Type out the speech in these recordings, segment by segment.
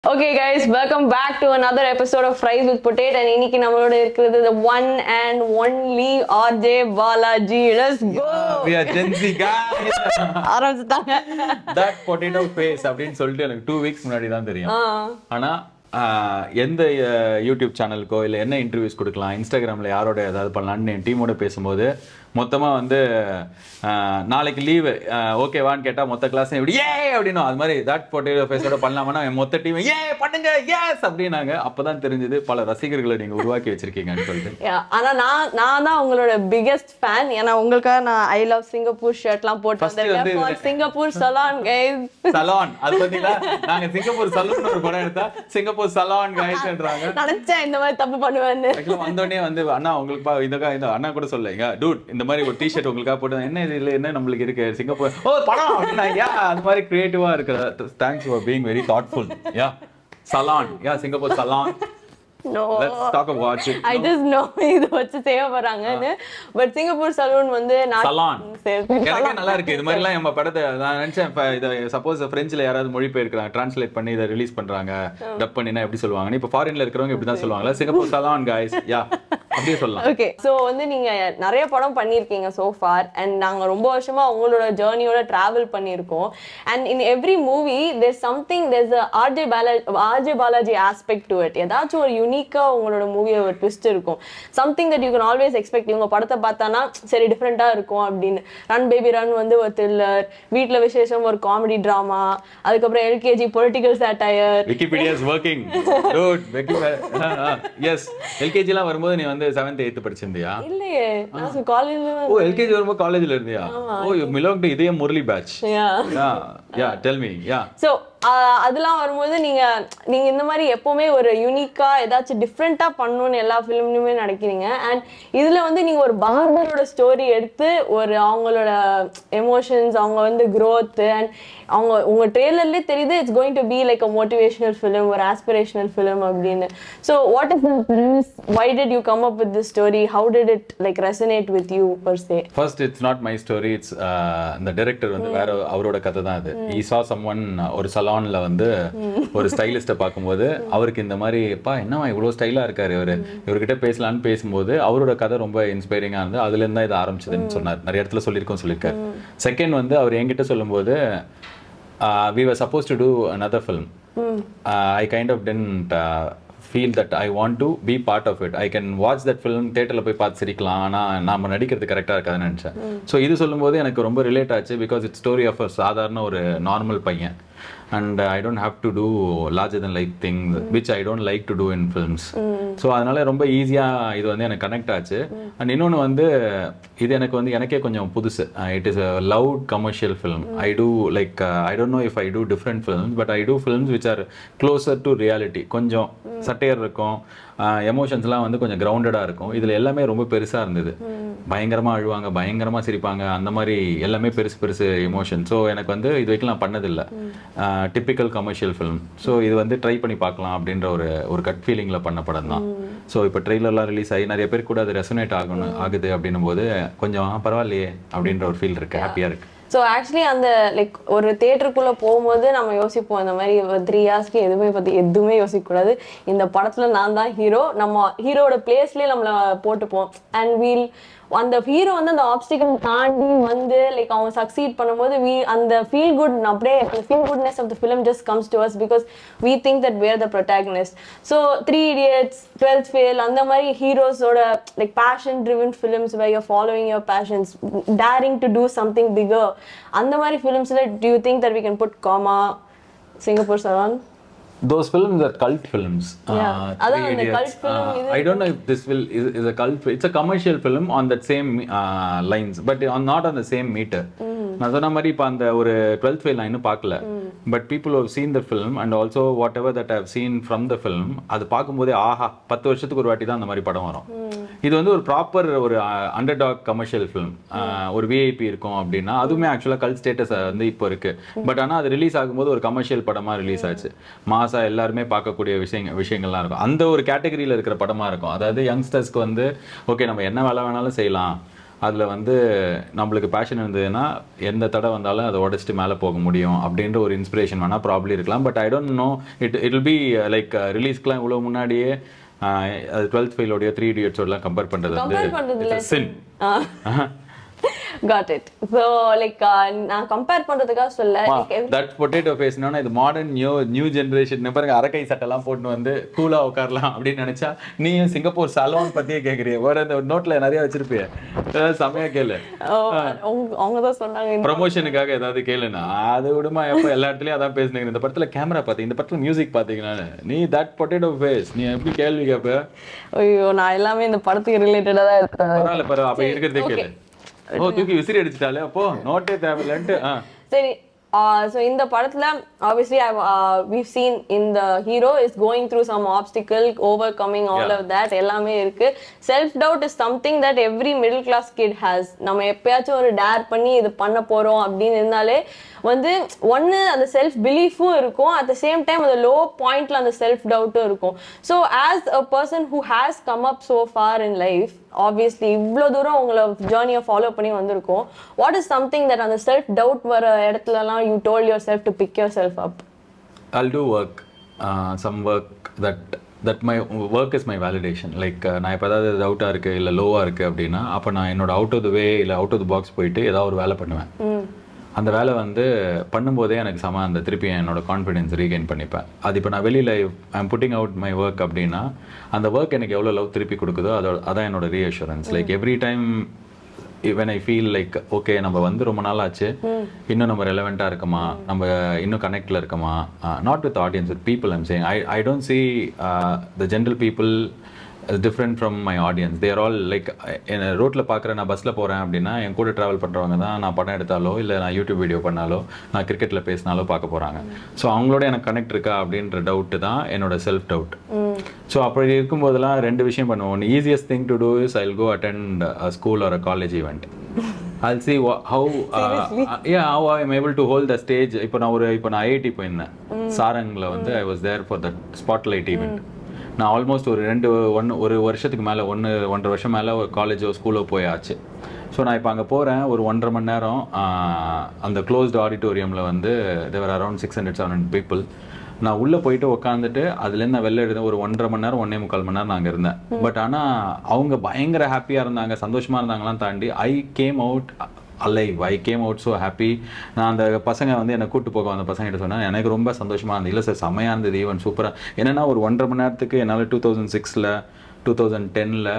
Okay guys welcome back to another episode of fries with potato and இன்னைக்கு நம்மளோட இருக்கிறது the one and only RJ Balaji let's go We are Gen Z guys. ஆரம்பிச்சுட்டாங்க That potato face அப்படின்னு சொல்லிட்டு எனக்கு two weeks முன்னாடி தான் தெரியும் ஆ. ஆனா ஆஹ், எந்த அஹ், யூடியூப் சேனலுக்கோ இல்ல என்ன இன்டர்வியூஸ் கொடுக்கலாம் இன்ஸ்டாகிராம்ல யாரோட ஏதாவது பண்ணலாம்னு என் டீமோட பேசும்போது மொத்தமா வந்து ஆஹ், நாளைக்கு லீவு ஓகேவான்னு கேட்டா மொத்த கிளாஸ் இப்படி ஏ அப்படின்னும் அது மாதிரி தட் பொட்டேட்டோ ஃபேஸோட பண்ணலாமா என் மொத்த டீம் ஏ பண்ணுங்க எஸ் அப்படின்னாங்க அப்பதான் தெரிஞ்சது பல ரசிகர்களை நீங்க உருவாக்கி வச்சிருக்கீங்கன்னு சொல்லிட்டு Yeah, ஆனா நான் நான் தான் உங்களோட பிகெஸ்ட் ஃபேன் ஏன்னா உங்களுக்காக நான் ஐ லவ் சிங்கப்பூர் ஷர்ட்லாம் போட்டு First வந்து வந்திருக்கேன் For சிங்கப்பூர் சலான் கைஸ் சலான் அது பாத்தீங்களா நாங்க சிங்கப்பூர் சலூன் ஒரு படம் எடுத்தா சிங்கப்பூர் சலான் கைஸ்ன்றாங்க நினைச்சேன் இந்த மாதிரி தப்பு பண்ணுவேன்னு ஆக்சுவலா வந்தோடனே வந்து அண்ணா உங்களுக்கு பா இதக்கா இந்த அண்ணா கூட சொல்லுங்க டூட் இந்த மாதிரி ஒரு டிஷர்ட் உங்களுக்காக போட்டு என்ன இதுல என்ன நம்மளுக்கு இருக்கு சிங்கப்பூர் ஓ படம் அப்படின்னா யா அந்த மாதிரி கிரியேட்டிவா இருக்கிற thanks for being very thoughtful yeah Saloon yeah Singapore Saloon no let's talk about it I just know இது வச்சு செய்ய போறாங்கன்னு பட் சிங்கப்பூர் சலூன் வந்து நான் சலான் சரி, சரி, எனக்கே நல்லா இருக்கு இது மாதிரிலாம் நம்ம படத்தை நான் நினைச்சேன் இப்ப இதை சப்போஸ் பிரெஞ்சில் யாராவது மொழி பெயர்க்கிறாங்க டிரான்ஸ்லேட் பண்ணி இதை ரிலீஸ் பண்றாங்க டப் பண்ணினா எப்படி சொல்லுவாங்க இப்போ ஃபாரின்ல இருக்கிறவங்க இப்படி தான் சொல்லுவாங்களா சிங்கப்பூர் சலான் guys யா அப்படியே சொல்லலாம் ஓகே ஸோ வந்து நீங்க நிறைய படம் பண்ணியிருக்கீங்க so far அண்ட் நாங்க ரொம்ப வருஷமா உங்களோட ஜேர்னியோட டிராவல் பண்ணியிருக்கோம் and in every movie there something there's RJ Balaji RJ Balaji aspect to it ஏதாச்சும் ஒரு யூனிக்கா உங்களோட மூவியை ஒரு ட்விஸ்ட் இருக்கும் something that you can always expect இவங்க படத்தை பார்த்தானா சரி டிஃப்ரெண்டா இருக்கும் அப்படின்னு ரன் பேபி ரன் வந்து ஒரு த்ரில்லர் வீட்ல விசேஷம் ஒரு காமெடி ட்ராமா அதுக்கப்புறம் LKG political satire Wikipedia is working dude yes எல்கேஜிலாம் வரும்போது நீ வந்து செவன்த் எயித்து படிச்சிருந்தியா இல்லையே நான் காலேஜ்ல ஓ எல்கேஜி வரும்போது காலேஜ்ல இருந்தியா ஓ யூ மிலாங் டு இதே Murali batch Yeah. Yeah yeah tell me yeah so அதெல்லாம் வரும்போது நீங்க நீங்க இந்த மாதிரி எப்பவுமே ஒரு யூனிக்கா ஏதாச்சும் டிஃப்ரெண்டா பண்ணணும்னு எல்லா ஃபிலிம்லையுமே நினைக்கிறீங்க அண்ட் இதுல வந்து நீங்க ஒரு பார்பரோட ஸ்டோரி எடுத்து ஒரு அவங்களோட எமோஷன்ஸ் அவங்க வந்து growth அண்ட் அவங்க உங்க ட்ரெய்லர்லேயே தெரியுது it's going to be like a motivational film ஒரு ஆஸ்பிரேஷனல் ஃபிலிம் அப்படின்னு so what is why did you come up with this story how did it like resonate with you per se first it's not my story it's இந்த director வந்து வேற அவரோட கதை தான் அது ஈ சா சம்ஒன் ஒரு சலான்ல வந்து ஒரு ஸ்டைலிஸ்ட்டை பார்க்கும்போது அவருக்கு இந்த மாதிரி அப்பா என்னவா இவ்வளோ ஸ்டைலா இருக்காரு இவரு இவர்கிட்ட பேசலான்னு பேசும்போது அவரோட கதை ரொம்ப இன்ஸ்பைரிங்கா இருந்து அதுல இருந்தா இது ஆரம்பிச்சதுன்னு சொன்னார் நிறைய இடத்துல சொல்லியிருக்கோம் சொல்லியிருக்காரு செகண்ட் வந்து அவர் என்கிட்ட சொல்லும்போது we were supposed to do another film uh, i kind of didn't uh, feel that i want to be part of it i can watch that film தேட்டரில் போய் பார்த்து சிரிக்கலாம் ஆனால் நாம நடிக்கிறது கரெக்டாக இருக்காதுன்னு நினச்சேன் ஸோ இது சொல்லும்போது எனக்கு ரொம்ப ரிலேட் ஆச்சு because it's story of a சாதாரண ஒரு நார்மல் பையன் and I don't have to do larger than like thing which I don't like to do in films so அதனால ரொம்ப ஈஸியாக இது வந்து எனக்கு கனெக்ட் ஆச்சு அண்ட் இன்னொன்று வந்து இது எனக்கு வந்து எனக்கே கொஞ்சம் புதுசு it is a loud commercial film I do like I don't know if I do different films but I do films which are closer to reality கொஞ்சம் சட்டையர் இருக்கும் எமோஷன்ஸ்லாம் வந்து கொஞ்சம் கிரவுண்டடாக இருக்கும் இதில் எல்லாமே ரொம்ப பெருசாக இருந்தது பயங்கரமாக அழுவாங்க பயங்கரமாக சிரிப்பாங்க அந்த மாதிரி எல்லாமே பெருசு பெருசு எமோஷன் ஸோ எனக்கு வந்து இது வரைக்கும் நான் பண்ணதில்லை டிப்பிக்கல் கமர்ஷியல் ஃபிலிம் ஸோ இது வந்து ட்ரை பண்ணி பார்க்கலாம் அப்படின்ற ஒரு ஒரு கட் ஃபீலிங்கில் பண்ண படம் தான் ஸோ இப்போ ட்ரெய்லர்லாம் ரிலீஸ் ஆகி நிறைய பேர் கூட அது ரெசனேட் ஆகணும் ஆகுது அப்படின்னும் போது கொஞ்சம் ஆ, பரவாயில்லையே அப்படின்ற ஒரு ஃபீல் இருக்கு ஹாப்பியாக இருக்கு ஸோ ஆக்சுவலி அந்த லைக் ஒரு தேட்டருக்குள்ள போகும்போது நம்ம யோசிப்போம் இந்த மாதிரி த்ரீ ஹார்ஸ்க்கு எதுவுமே பற்றி எதுவுமே யோசிக்கக்கூடாது இந்த படத்துல நான் தான் ஹீரோ நம்ம ஹீரோட பிளேஸ்லேயே நம்மளை போட்டுப்போம் அண்ட் வீல் அந்த ஹீரோ வந்து அந்த ஆப்ஸ்டிக்கல் தாண்டி வந்து லைக் அவங்க சக்சீட் பண்ணும்போது we அந்த ஃபீல் குட் அப்படியே அந்த feel goodness of the film just comes to us because we think that where the protagonist so Three Idiots Twelfth Fail அந்த மாதிரி ஹீரோஸோட like passion driven films why you're following your passions daring to do something bigger அந்த மாதிரி ஃபிலிம்ஸில் do you think that we can put comma Singapore Saloon those films are cult films Yeah. uh, அதான் Three அந்த Idiots. cult film Uh, இது i don't know if this will is, is a cult fi- it's a commercial film on that same uh, lines but on not on the same meter நான் சொன்ன மாதிரி இப்போ அந்த ஒரு twelfth fail நான் இன்னும் பார்க்கல but people have seen the film and also whatever that have seen from the film அது பார்க்கும்போதே ஆஹா பத்து வருஷத்துக்கு ஒரு வாட்டி தான் அந்த மாதிரி படம் வரும் இது வந்து ஒரு ப்ராப்பர் ஒரு அண்டர் டாக் கமர்ஷியல் ஃபிலிம் ஒரு விஐபி இருக்கும் அப்படின்னா அதுவுமே ஆக்சுவலாக கல் ஸ்டேட்டஸ் வந்து இப்போ இருக்கு பட் ஆனால் அது ரிலீஸ் ஆகும்போது ஒரு கமர்ஷியல் படமா ரிலீஸ் ஆச்சு மாசா எல்லாருமே பார்க்கக்கூடிய விஷயங்கள் விஷயங்கள்லாம் இருக்கும் அந்த ஒரு கேட்டகரியில் இருக்கிற படமா இருக்கும் அதாவது யங்ஸ்டர்ஸ்க்கு வந்து ஓகே நம்ம என்ன வேலை வேணாலும் செய்யலாம் அதில் வந்து நம்மளுக்கு பேஷன் இருந்ததுன்னா எந்த தடை வந்தாலும் அதை உடச்சிட்டு மேலே போக முடியும் அப்படின்ற ஒரு இன்ஸ்பிரேஷன் வேணால் ப்ராப்ளி இருக்கலாம் but I don't know it it will be like ரிலீஸ்க்குலாம் இவ்வளோ முன்னாடியே ஆஹ், அது டுவெல்த் ஃபெயிலோடைய த்ரீ இடியட்ஸோடலாம் கம்பேர் பண்ணுறது வந்து கம்பேர் பண்றதுல சின் காட் இட் ஸோ லைக் நான் கம்பேர் பண்றதுக்காக சொல்ல like, every- தட் பொட்டேட்டோ ஃபேஸ்னா இது மாடர்ன் நியூ நியூ ஜென்ரேஷன் பாருங்க அரக்கை சட்டெல்லாம் போட்டு வந்து கூலா உட்காரலாம் அப்படின்னு நினைச்சா நீயும் சிங்கப்பூர் சலோன் பத்தியே கேக்குறிய வேற இந்த நோட்ல நிறைய வச்சிருப்பிய ஏதாவது செமையா கேளு ஓ, அவங்க அவங்க தான் சொன்னாங்க இந்த- ப்ரமோஷனுக்காக ஏதாவது கேளுனா அது விடுமா எப்போ எல்லா இடத்துலயும் அதான் பேசுனீங்க இந்த படத்துல கேமரா பாத்தீங்க இந்த படத்துல மியூசிக் பாத்தீங்கன்னா நீ தட் பொட்டேட்டோ ஃபேஸ் நீ எப்படி கேள்வி கேப்ப ஐயோ நான் எல்லாமே இந்த படத்துக்கு ரிலேட்டடா தான் இருக்கேன் பரவாயில்ல பரவாயில்ல அப்ப இருக்கிறதே கேளு ஓ தூக்கி விசிறி அடிச்சிட்டாலே அப்போ நோட்டே தேவையில்லைன்ட்டு ஆ சரி ஸோ இந்த படத்துல obviously we've seen in the hero is going through some obstacle overcoming all Yeah. of that எல்லாமே இருக்கு self doubt is something that every middle class kid has நம்ம எப்பயாச்சும் ஒரு டேர் பண்ணி இது பண்ண போறோம் அப்படின்னு இருந்தாலே வந்து ஒன்று அந்த செல்ஃப் பிலீஃபும் இருக்கும் அட் த சேம் டைம் அந்த லோ பாயிண்ட்ல அந்த செல்ஃப் டவுட்டும் இருக்கும் so as a person who has come up so far in life obviously இவ்வளோ தூரம் உங்களை ஜேர்னியை ஃபாலோ பண்ணி வந்திருக்கோம் வாட் இஸ் சம்திங் தட் அந்த செல்ஃப் டவுட் வர இடத்துலலாம் you tell yourself to pick yourself up I'll do work, uh, some work that that my work is my validation. Like uh, நான் இப்போ ஏதாவது டவுட்டாக இருக்குது இல்லை லோவாக இருக்குது அப்படின்னா அப்போ நான் என்னோட அவுட் ஆஃப் த வே இல்லை அவுட் ஆஃப் த பாக்ஸ் போயிட்டு ஏதாவது ஒரு வேலை பண்ணுவேன் அந்த வேலை வந்து பண்ணும்போதே எனக்கு சம அந்த திருப்பி என்னோட கான்ஃபிடென்ஸ் ரீகெயின் பண்ணிப்பேன் அது இப்போ நான் வெளியில் I'm putting out my work அப்படின்னா அந்த ஒர்க் எனக்கு எவ்வளோ லவ் திருப்பி கொடுக்குதோ அதோட அதான் என்னோட reassurance like every time when I feel like okay நம்ம வந்து ரொம்ப நாள் ஆச்சு இன்னும் நம்ம ரெலவெண்ட்டாக இருக்கமா நம்ம இன்னும் கனெக்டில் இருக்கமா not with audience with people I'm saying I I don't see the general people different from my audience they're all like என்ன ரோட்டில் பார்க்குற நான் பஸ்ஸில் போகிறேன் அப்படின்னா என் கூட ட்ராவல் பண்ணுறவங்க தான் நான் படம் எடுத்தாலோ இல்லை நான் யூடியூப் வீடியோ பண்ணாலோ நான் கிரிக்கெட்டில் பேசினாலோ பார்க்க போகிறாங்க ஸோ அவங்களோட எனக்கு கனெக்ட் இருக்கா அப்படின்ற டவுட்டு தான் என்னோட செல்ஃப் டவுட் ஸோ அப்படி இருக்கும்போதெல்லாம் ரெண்டு விஷயம் பண்ணுவோம் ஒன்று easiest thing to do is I go attend school or a college event I'll see wha- how uh, uh, yeah how I'm able to hold the stage இப்போ நான் ஒரு இப்போ நான் ஐஐடி போயிருந்தேன் சாரங்கில் வந்து I was there for that spotlight event நான் almost ஒரு ரெண்டு ஒன்று ஒரு வருஷத்துக்கு மேலே ஒன்று ஒன்றரை வருஷம் மேலே ஒரு காலேஜோ ஸ்கூலோ போயாச்சு ஸோ நான் இப்போ அங்கே போகிறேன் ஒரு ஒன்றரை மணி நேரம் ஆஹ், அந்த க்ளோஸ்ட் ஆடிட்டோரியமில் வந்து there were around six hundred seven hundred people நான் உள்ளே போயிட்டு உட்காந்துட்டு அதுலேருந்து நான் வெளில எடுத்தேன் ஒரு ஒன்றரை மணி நேரம் ஒன்றே முக்கால் மணி நேரம் நான் அங்கே இருந்தேன் பட் ஆனால் அவங்க பயங்கர ஹாப்பியாக இருந்தாங்க சந்தோஷமாக இருந்தாங்களாம் தாண்டி I came out alive I came out so happy நான் அந்த பசங்க வந்து என்னை கூட்டு போக அந்த பசங்க கிட்ட சொன்னேன் எனக்கு ரொம்ப சந்தோஷமாக இருந்தது இல்லை சார் செம்மையாக இருந்தது ஈவன் சூப்பராக என்னென்னா ஒரு ஒன்றரை மணி நேரத்துக்கு என்னால் டூ தௌசண்ட் சிக்ஸில் டூ தௌசண்ட் டெனில்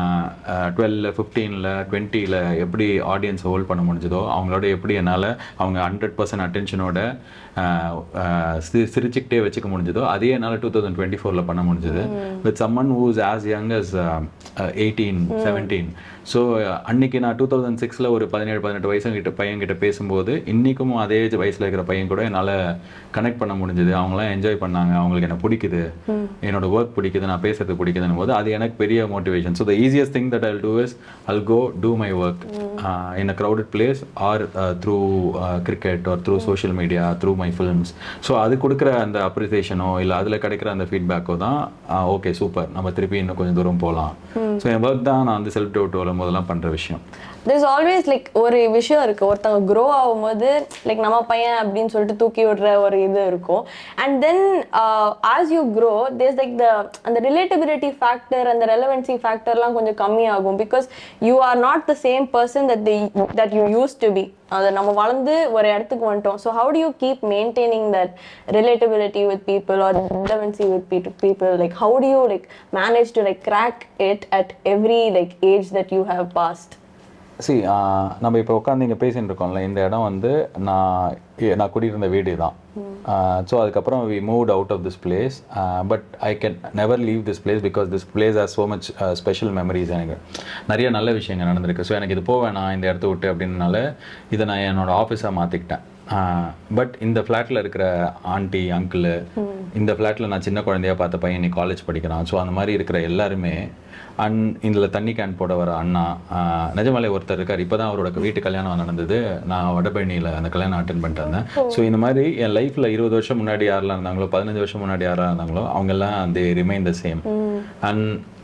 டுவெல்ல ஃபிஃப்டீனில் டுவெண்ட்டியில் எப்படி ஆடியன்ஸ் ஹோல்ட் பண்ண முடிஞ்சதோ அவங்களோட எப்படி என்னால் அவங்க ஹண்ட்ரட் பர்சன்ட் அட்டென்ஷனோட சிரிச்சுக்கிட்டே வச்சுக்க முடிஞ்சதோ அதே என்னால் டூ தௌசண்ட் டுவெண்ட்டி ஃபோரில் பண்ண முடிஞ்சது with someone whose as young as eighteen seventeen so அன்னைக்கு நான் டூ தௌசண்ட் சிக்ஸில் ஒரு பதினேழு பதினெட்டு வயசு கிட்ட பையன் கிட்ட பேசும்போது இன்றைக்கும் அதே வயசில் இருக்கிற பையன் கூட என்னால் கனெக்ட் பண்ண முடிஞ்சது அவங்களாம் என்ஜாய் பண்ணாங்க அவங்களுக்கு என்ன பிடிக்குது என்னோட ஒர்க் பிடிக்குது நான் பேசுறது பிடிக்குதுன்னு போது அது எனக்கு பெரிய motivation so the easiest thing that I'll do is I'll go do my work in a crowded place or through cricket or through social media through my films so அது கொடுக்குற அந்த அப்ரிசியேஷனோ இல்லை அதில் கிடைக்கிற அந்த ஃபீட்பேக்கோ தான் ஓகே சூப்பர் நம்ம திருப்பி இன்னும் கொஞ்சம் தூரம் போகலாம் ஸோ என் ஒர்க் தான் நான் வந்து செல்ஃப் டவுட் வரும்போதெல்லாம் பண்ணுற விஷயம் there's ஆல்வேஸ் லைக் ஒரு விஷயம் இருக்கு ஒருத்தவங்க க்ரோ ஆகும்போது லைக் நம்ம பையன் அப்படின்னு சொல்லிட்டு தூக்கி விடுற ஒரு இது இருக்கும் and then as you grow there's like the அந்த ரிலேட்டபிலிட்டி ஃபேக்டர் அந்த ரெலவென்சி ஃபேக்டர்லாம் கொஞ்சம் கம்மியாகும் because you are not the same person that the that you use to be அதை நம்ம வளர்ந்து ஒரு இடத்துக்கு வந்துட்டோம் so how do you keep maintaining that relatability with people or relevancy with people like how do you like manage to like crack it at every like age that you have passed see நம்ம இப்போ உட்காந்து இங்கே பேசிட்டு இருக்கோம்ல இந்த இடம் வந்து நான் இ- நான் குடியிருந்த வீடு தான் ஸோ அதுக்கப்புறம் we moved out of this place but I can never leave this place because this place are so much special memories எனக்கு நிறைய நல்ல விஷயங்கள் நடந்திருக்கு ஸோ எனக்கு இது போக வேணாம் இந்த இடத்த விட்டு அப்படின்றனால இதை நான் என்னோட ஆஃபீஸாக மாற்றிக்கிட்டேன் பட் இந்த ஃப்ளாட்டில் இருக்கிற ஆண்டி அங்கிள் இந்த ஃப்ளாட்டில் நான் சின்ன குழந்தையா பார்த்த பையன் நீ காலேஜ் படிக்கிறான் ஸோ அந்த மாதிரி இருக்கிற எல்லாருமே அன் இதில் தண்ணி கேன் போட வர அண்ணா ஆஹ் நிஜமலை ஒருத்தர் இருக்கார் இப்போ தான் அவரோட வீட்டு கல்யாணம் நடந்தது நான் வடபழனியில் அந்த கல்யாணம் அட்டன் பண்ணிட்டு வந்தேன் ஸோ இந்த மாதிரி என் லைஃப்பில் இருபது வருஷம் முன்னாடி யாரெல்லாம் இருந்தாங்களோ பதினஞ்சு வருஷம் முன்னாடி யாரெல்லாம் இருந்தாங்களோ அவங்கெல்லாம் they remain the same and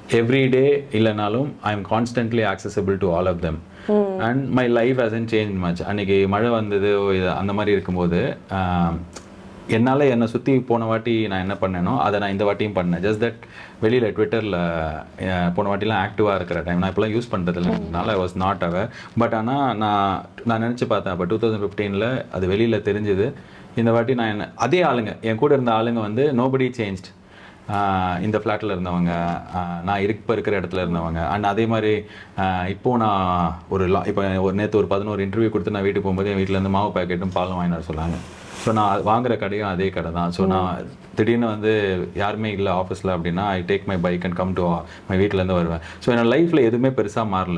every day இல்லைனாலும் I am constantly accessible to all of them and my life hasn't change much அன்னைக்கு மழை வந்தது ஓ, இது அந்த மாதிரி இருக்கும்போது ஆஹ், என்னால் என்னை சுற்றி போன வாட்டி நான் என்ன பண்ணேனோ அதை நான் இந்த வாட்டியும் பண்ணேன் ஜஸ்ட் தட் வெளியில் ட்விட்டரில் போன வாட்டிலாம் ஆக்டிவாக இருக்கிற டைம் நான் இப்போலாம் யூஸ் பண்ணுறதுனால ஐ வாஸ் நாட் அவர் பட் ஆனால் நான் நான் நினச்சி பார்த்தேன் அப்போ டூ தௌசண்ட் ஃபிஃப்டீனில் அது வெளியில் தெரிஞ்சுது இந்த வாட்டி நான் என்ன அதே ஆளுங்க என் கூட இருந்த ஆளுங்க வந்து நோபடி சேஞ்ச்ட் இந்த ஃப்ளாட்டில் இருந்தவங்க ஆஹ் நான் இப்போ இருக்கிற இடத்துல இருந்தவங்க அண்ட் அதே மாதிரி ஆஹ் இப்போ நான் ஒரு லா இப்போ ஒரு நேற்று ஒரு பதினோரு இன்டர்வியூ கொடுத்து நான் வீட்டுக்கு போகும்போது என் வீட்டிலேருந்து மாவு பேக்கெட்டும் பாலும் வாங்கிட்டு வர சொன்னாங்க ஸோ நான் வாங்குற கடையும் அதே கடை தான் ஸோ நான் திடீர்னு வந்து யாருமே இல்லை ஆஃபீஸில் அப்படின்னா I take my bike and come to my வீட்டிலேருந்து வருவேன் ஸோ என்னோட லைஃப்பில் எதுவுமே பெருசாக மாறல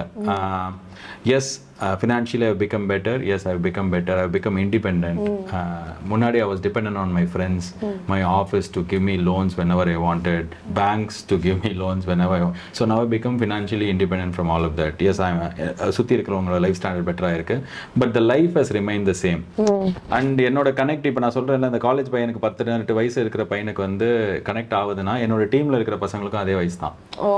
yes financially I become better yes I become better I become independent முன்னாடி I was dependent on my friends my office to give me loans whenever I wanted banks to give me loans whenever so now I become financially independent from all of that yes I சுற்றி இருக்கிறவங்களோட life standard பெட்டராக இருக்கு but the life has remain the same and என்னோட connect இப்போ நான் சொல்கிறேன் இந்த college பையனுக்கு பத்து பதினெட்டு வயசு இருக்கிற பையனுக்கு வந்து கனெக்ட் ஆகுதுன்னா என்னோட டீமில் இருக்கிற பசங்களுக்கும் அதே வயசு தான் oh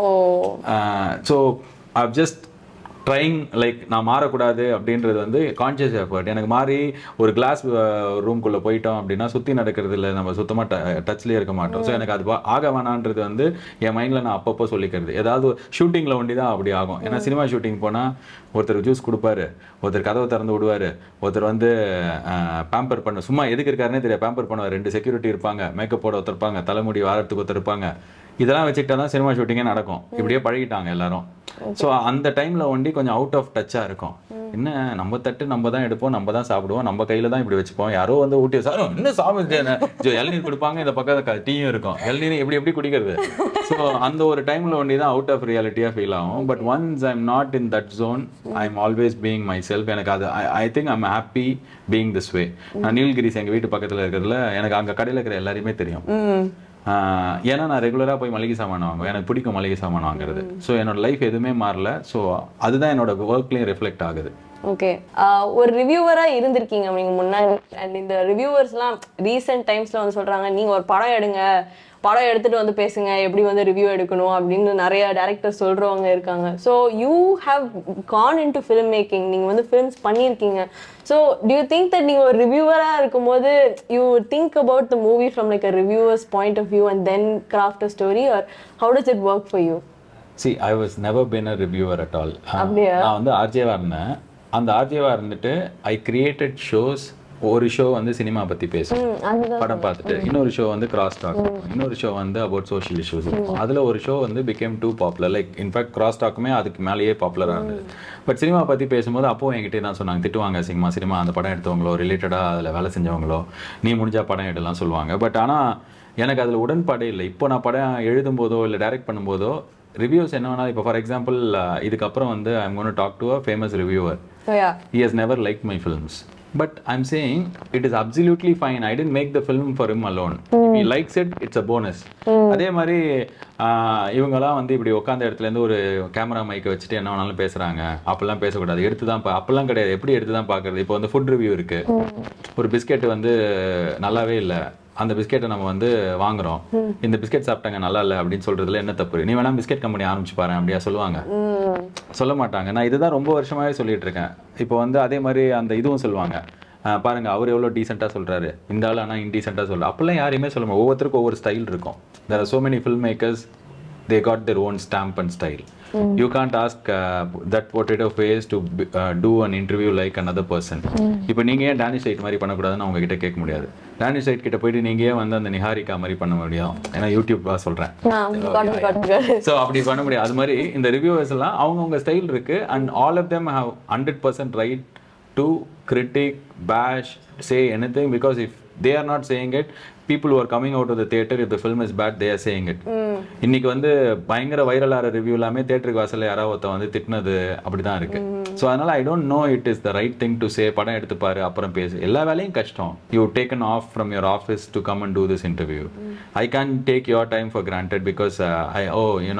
so I've just trying like நான் மாறக்கூடாது அப்படின்றது வந்து கான்ஷியஸ் எஃபர்ட் எனக்கு மாறி ஒரு கிளாஸ் ரூம்குள்ளே போயிட்டோம் அப்படின்னா சுற்றி நடக்கிறதுல நம்ம சுத்தமாக டச்லேயே இருக்க மாட்டோம் ஸோ எனக்கு அது பா- ஆக வேணான்றது வந்து என் மைண்டில் நான் அப்பப்போ சொல்லிக்கிறது ஏதாவது ஷூட்டிங்கில் ஒண்டி தான் அப்படி ஆகும் ஏன்னா சினிமா ஷூட்டிங் போனால் ஒருத்தர் ஜூஸ் கொடுப்பாரு ஒருத்தர் கதவை திறந்து விடுவாரு ஒருத்தர் வந்து பேம்பர் பண்ண சும்மா எதுக்கு இருக்காருன்னே தெரியாது பேம்பர் பண்ணுவார் ரெண்டு செக்யூரிட்டி இருப்பாங்க மேக்கப் போட ஒருத்தர் இருப்பாங்க தலைமுடி வாரத்துக்கு ஒருத்தர் இருப்பாங்க இதெல்லாம் வச்சுக்கிட்டா தான் சினிமா ஷூட்டிங்கே நடக்கும் இப்படியே பழகிட்டாங்க எல்லாரும் ஸோ அந்த டைம்ல ஒண்டி கொஞ்சம் அவுட் ஆஃப் டச்சா இருக்கும் என்ன நம்ம தட்டு நம்ம தான் எடுப்போம் நம்ம தான் சாப்பிடுவோம் நம்ம கையில தான் இப்படி வச்சுப்போம் யாரோ வந்து ஊட்டி சார் என்ன சாப்பிட்டு இளநீர் கொடுப்பாங்க இந்த பக்கம் டீயும் இருக்கும் இளநீர் எப்படி எப்படி குடிக்கிறது ஸோ அந்த ஒரு டைம்ல ஒண்டி தான் அவுட் ஆஃப் ரியாலிட்டியா ஃபீல் ஆகும் but once I am not in that zone I am always being myself எனக்கு அது I think I'm happy being this way நான் நீல்கிரிஸ் எங்க வீட்டு பக்கத்துல இருக்கிறதுல எனக்கு அங்க கடையில இருக்கிற எல்லாரையுமே தெரியும் ம் ஆஹ் ஏன்னா நான் ரெகுலராக போய் மளிகை சாமான் வாங்குவேன் எனக்கு பிடிக்கும் மளிகை சாமான் வாங்குறது ஸோ என்னோட லைஃப் எதுவுமே மாறல ஸோ அதுதான் என்னோட ஒர்க்லேயும் ரிஃப்ளெக்ட் ஆகுது ஓகே ஒரு ரிவ்யூவரா இருந்திருக்கீங்க நீங்க முன்னாடி அண்ட் இந்த ரிவ்யூவர்ஸ்லாம் ரீசெண்ட் டைம்ஸ்ல வந்து சொல்றாங்க நீங்க ஒரு படம் எடுங்க படம் எடுத்துட்டு வந்து பேசுங்க எப்படி வந்து ரிவ்யூ எடுக்கணும் அப்படின்னு நிறைய டேரக்டர் சொல்றவங்க இருக்காங்க so you have gone into film making நீங்க வந்து ஃபிலிம்ஸ் பண்ணியிருக்கீங்க so do you think that நீங்க ஒரு ரிவ்யூவரா இருக்கும்போது you think about the movie from like a reviewer's point of view and then craft a story or how does it work for you see I was never been a reviewer at all அப்படியா? நான் வந்து ஆர்ஜேவா இருந்தேன் அந்த ஆர்ஜேவா இருந்துட்டு I created shows ஒரு show வந்து சினிமா பத்தி பேசும் அதுதான் படம் பார்த்துட்டு இன்னொரு ஷோ வந்து கிராஸ் டாக் இன்னொரு ஷோ வந்து அபவுட் சோஷியல் இஷ்யூஸ் இருக்கும் அதுல ஒரு ஷோ வந்து became too popular like in fact cross டாக்குமே அதுக்கு மேலேயே பாப்புலரா இருந்தது பட் சினிமா பத்தி பேசும்போது அப்போ என்கிட்ட தான் சொன்னாங்க திட்டுவாங்க சினிமா சினிமா அந்த படம் எடுத்தவங்களோ ரிலேட்டடா அதுல வேலை செஞ்சவங்களோ நீ முடிஞ்சா படம் எடுலாம் சொல்லுவாங்க பட் ஆனா எனக்கு அதுல உடன்பாடே இல்லை இப்போ நான் படம் எழுதும் போதோ இல்லை டைரக்ட் பண்ணும்போதோ ரிவ்யூஸ் என்ன வேணா இப்போ ஃபார் எக்ஸாம்பிள் இதுக்கப்புறம் வந்து I'm gonna talk to a famous reviewer so yeah he has never liked my films but i'm saying it is absolutely fine i didn't make the film for him alone if he likes it it's a bonus அதே மாதிரி ஆஹ், இவங்கெல்லாம் வந்து இப்படி உட்காந்த இடத்துல இருந்து ஒரு camera மைக்கை வச்சுட்டு என்ன வேணாலும் பேசுறாங்க அப்பெல்லாம் பேசக்கூடாது எடுத்து தான் பா அப்பெல்லாம் கிடையாது எப்படி எடுத்து தான் பார்க்கறது இப்போ வந்து ஃபுட் ரிவ்யூ இருக்கு ஒரு பிஸ்கெட் வந்து நல்லாவே இல்லை அந்த பிஸ்கெட்டை நம்ம வந்து வாங்குறோம் இந்த பிஸ்கெட் சாப்பிட்டாங்க நல்லா இல்லை அப்படின்னு சொல்றதுல என்ன தப்பு நீ வேணா பிஸ்கெட் கம்பெனி ஆரம்பிச்சு பாரு அப்படியா சொல்லுவாங்க ம் சொல்ல மாட்டாங்க நான் இதுதான் ரொம்ப வருஷமாவே சொல்லிட்டு இருக்கேன் இப்போ வந்து அதே மாதிரி அந்த இதுவும் சொல்லுவாங்க அஹ் பாருங்க அவர் எவ்வளோ டீசெண்டாக சொல்றாரு இந்த ஆள் ஆனால் இன்டீசெண்டாக சொல்றாரு அப்பெல்லாம் யாரையுமே சொல்ல முடியாது ஒவ்வொருத்தருக்கும் ஒவ்வொரு ஸ்டைல் இருக்கும் there are so many film makers they got their own stamp and style you can't ask that potato face to do an interview like another person இப்போ நீங்க ஏன் டேனிஷ் சைட் மாதிரி பண்ணக்கூடாதுன்னு அவங்க கிட்ட கேட்க முடியாது டேனிஷ் சைட் கிட்ட போயிட்டு நீங்க ஏன் வந்து அந்த நிஹாரிகா மாதிரி பண்ண முடியும் ஏன்னா யூடியூப் சொல்றேன் காட்டு காட்டு ஸோ அப்படி பண்ண முடியாது அது மாதிரி இந்த ரிவ்யூவர்ஸ் எல்லாம் அவங்கவுங்க ஸ்டைல் இருக்கு and all of them have hundred percent right to critique bash say anything because if they are not saying it people are coming out of the theatre if the film is bad they are saying it இன்னைக்கு வந்து பயங்கர viral ஆகிற review எல்லாமே தேட்டருக்கு வாசல்ல யாராவது ஒருத்தன் வந்து திட்டினது அப்படிதான் இருக்கு ஸோ அதனால I don't know it is the right thing to say படம் எடுத்து பாரு அப்புறம் பேசு எல்லா வேலையும் கஷ்டம் you taken off from your office to come and do this interview I can take your time for granted because I oh you know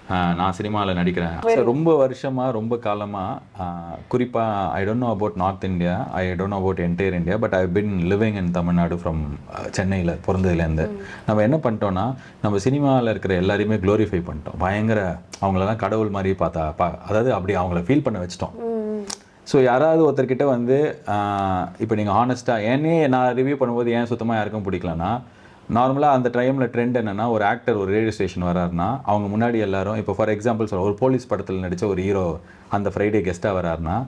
ah நான் சினிமாவில் நடிக்கிறேன் So, ரொம்ப வருஷமா ரொம்ப காலமா ஆஹ் குறிப்பா I don't know about North India I don't know about entire India but I been living in Tamil Nadu from சென்னையில் பிறந்ததுலேருந்து நம்ம என்ன பண்ணிட்டோம்னா நம்ம சினிமாவில் இருக்கிற எல்லாரையுமே க்ளோரிஃபை பண்ணிட்டோம் பயங்கர அவங்களெல்லாம் கடவுள் மாதிரி பார்த்தா பா அதாவது அப்படி அவங்கள ஃபீல் பண்ண வச்சிட்டோம் ஸோ யாராவது ஒருத்தர்கிட்ட வந்து இப்போ நீங்கள் ஹானஸ்ட்டாக ஏன்னே நான் ரிவ்யூ பண்ணும்போது ஏன் சுத்தமாக யாருக்கும் பிடிக்கலன்னா நார்மலாக அந்த டைமில் ட்ரெண்ட் என்னன்னா ஒரு ஆக்டர் ஒரு ரேடியோ ஸ்டேஷன் வராருன்னா அவங்க முன்னாடி எல்லாரும் இப்போ ஃபார் எக்ஸாம்பிள் சொல்ல ஒரு போலீஸ் படத்தில் நடித்த ஒரு ஹீரோ அந்த ஃப்ரைடே கெஸ்ட்டாக வராருன்னா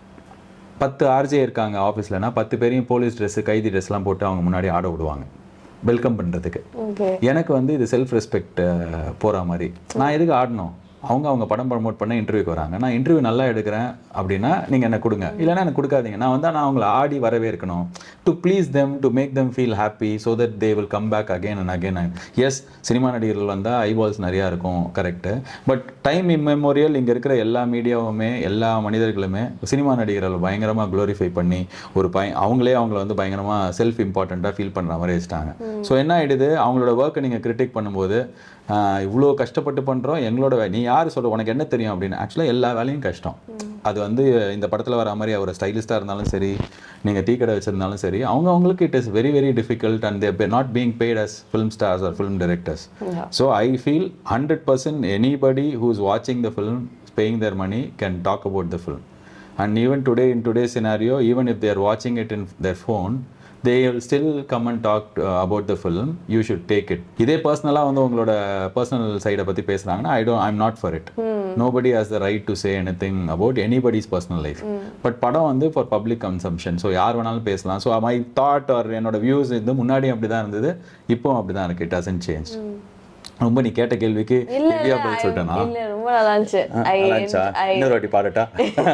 பத்து ஆர்ஜே இருக்காங்க ஆஃபீஸ்லனா பத்து பேரையும் போலீஸ் ட்ரெஸ்ஸு கைதி ட்ரெஸ்லாம் போட்டு அவங்க முன்னாடி ஆட விடுவாங்க வெல்கம் பண்ணுறதுக்கு ஓகே எனக்கு வந்து இது செல்ஃப் ரெஸ்பெக்ட் போகிற மாதிரி நான் எதுக்கு ஆடணும் அவங்க அவங்க படம் ப்ரமோட் பண்ண இன்டர்வியூக்கு வராங்க நான் இன்டர்வியூ நல்லா எடுக்கிறேன் அப்படின்னா நீங்கள் எனக்கு கொடுங்க இல்லைன்னா எனக்கு கொடுக்காதீங்க நான் வந்து நான் அவங்கள ஆடி வரவே இருக்கணும் to please them to make them feel happy so that they will come back again and again and as cinema நடிகர்கள் வந்தால் ஐபால்ஸ் நிறையா இருக்கும் கரெக்டு பட் டைம் இம்மெமோரியல் இங்கே இருக்கிற எல்லா மீடியாவுமே எல்லா மனிதர்களுமே சினிமா நடிகர்கள் பயங்கரமாக க்ளோரிஃபை பண்ணி ஒரு பய அவங்களே அவங்கள வந்து பயங்கரமாக செல்ஃப் இம்பார்ட்டண்ட்டாக ஃபீல் பண்ணுற மாதிரி வச்சுட்டாங்க ஸோ என்ன ஆயிடுது அவங்களோட ஒர்க்கை நீங்கள் கிரிட்டிக் பண்ணும்போது ஆஹ் இவ்வளோ கஷ்டப்பட்டு பண்ணுறோம் எங்களோட வே- நீ யார் சொல்ற உனக்கு என்ன தெரியும் அப்படின்னு ஆக்சுவலாக எல்லா வேலையும் கஷ்டம் அது வந்து இந்த படத்தில் வர மாதிரி அவர் ஸ்டைலிஸ்டாக இருந்தாலும் சரி நீங்கள் டீ கடை வச்சிருந்தாலும் சரி அவங்க அவங்களுக்கு it is very very difficult and they not being paid as film stars or film directors Yeah. so i feel 100% anybody who's watching the film paying their money can talk about the film and even today in today's scenario even if they are watching it in their phone they will still come and talk uh, about the film you should take it இதே பர்சனலாக வந்து உங்களோட personal சைடை பற்றி பேசுகிறாங்கன்னா I don't I'm not for it nobody has the right to say anything about anybody's personal life but படம் வந்து for public consumption so யார் வேணாலும் பேசலாம் ஸோ மை தாட் ஆர் என்னோட வியூஸ் இது முன்னாடி அப்படி தான் இருந்தது இப்போவும் அப்படி தான் இருக்கு இட் டசன்ட் சேஞ்ச் ரொம்ப நீ கேட்ட கேள்விக்கு இல்ல ஹெவியா இல்ல பதில் சொல்லிட்டேனா இல்ல ரொம்ப நல்லா இருந்துச்சு ஐ நல்லா இருந்துச்சா? ஐ இன்னொரு வாட்டி பாடட்டா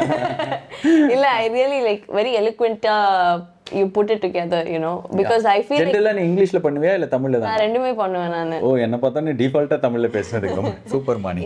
இல்ல I really like very eloquently you put it together you know because I feel ஜென்ரலா நீ இங்கிலீஷ்ல பண்ணுவியா இல்ல தமிழ்ல தான் நான் ரெண்டுமே பண்ணுவேன் நானு ஓ என்ன பார்த்தா நீ டிஃபால்ட்டா தமிழ்ல பேசுனதுக்கு ரொம்ப சூப்பர் மாணி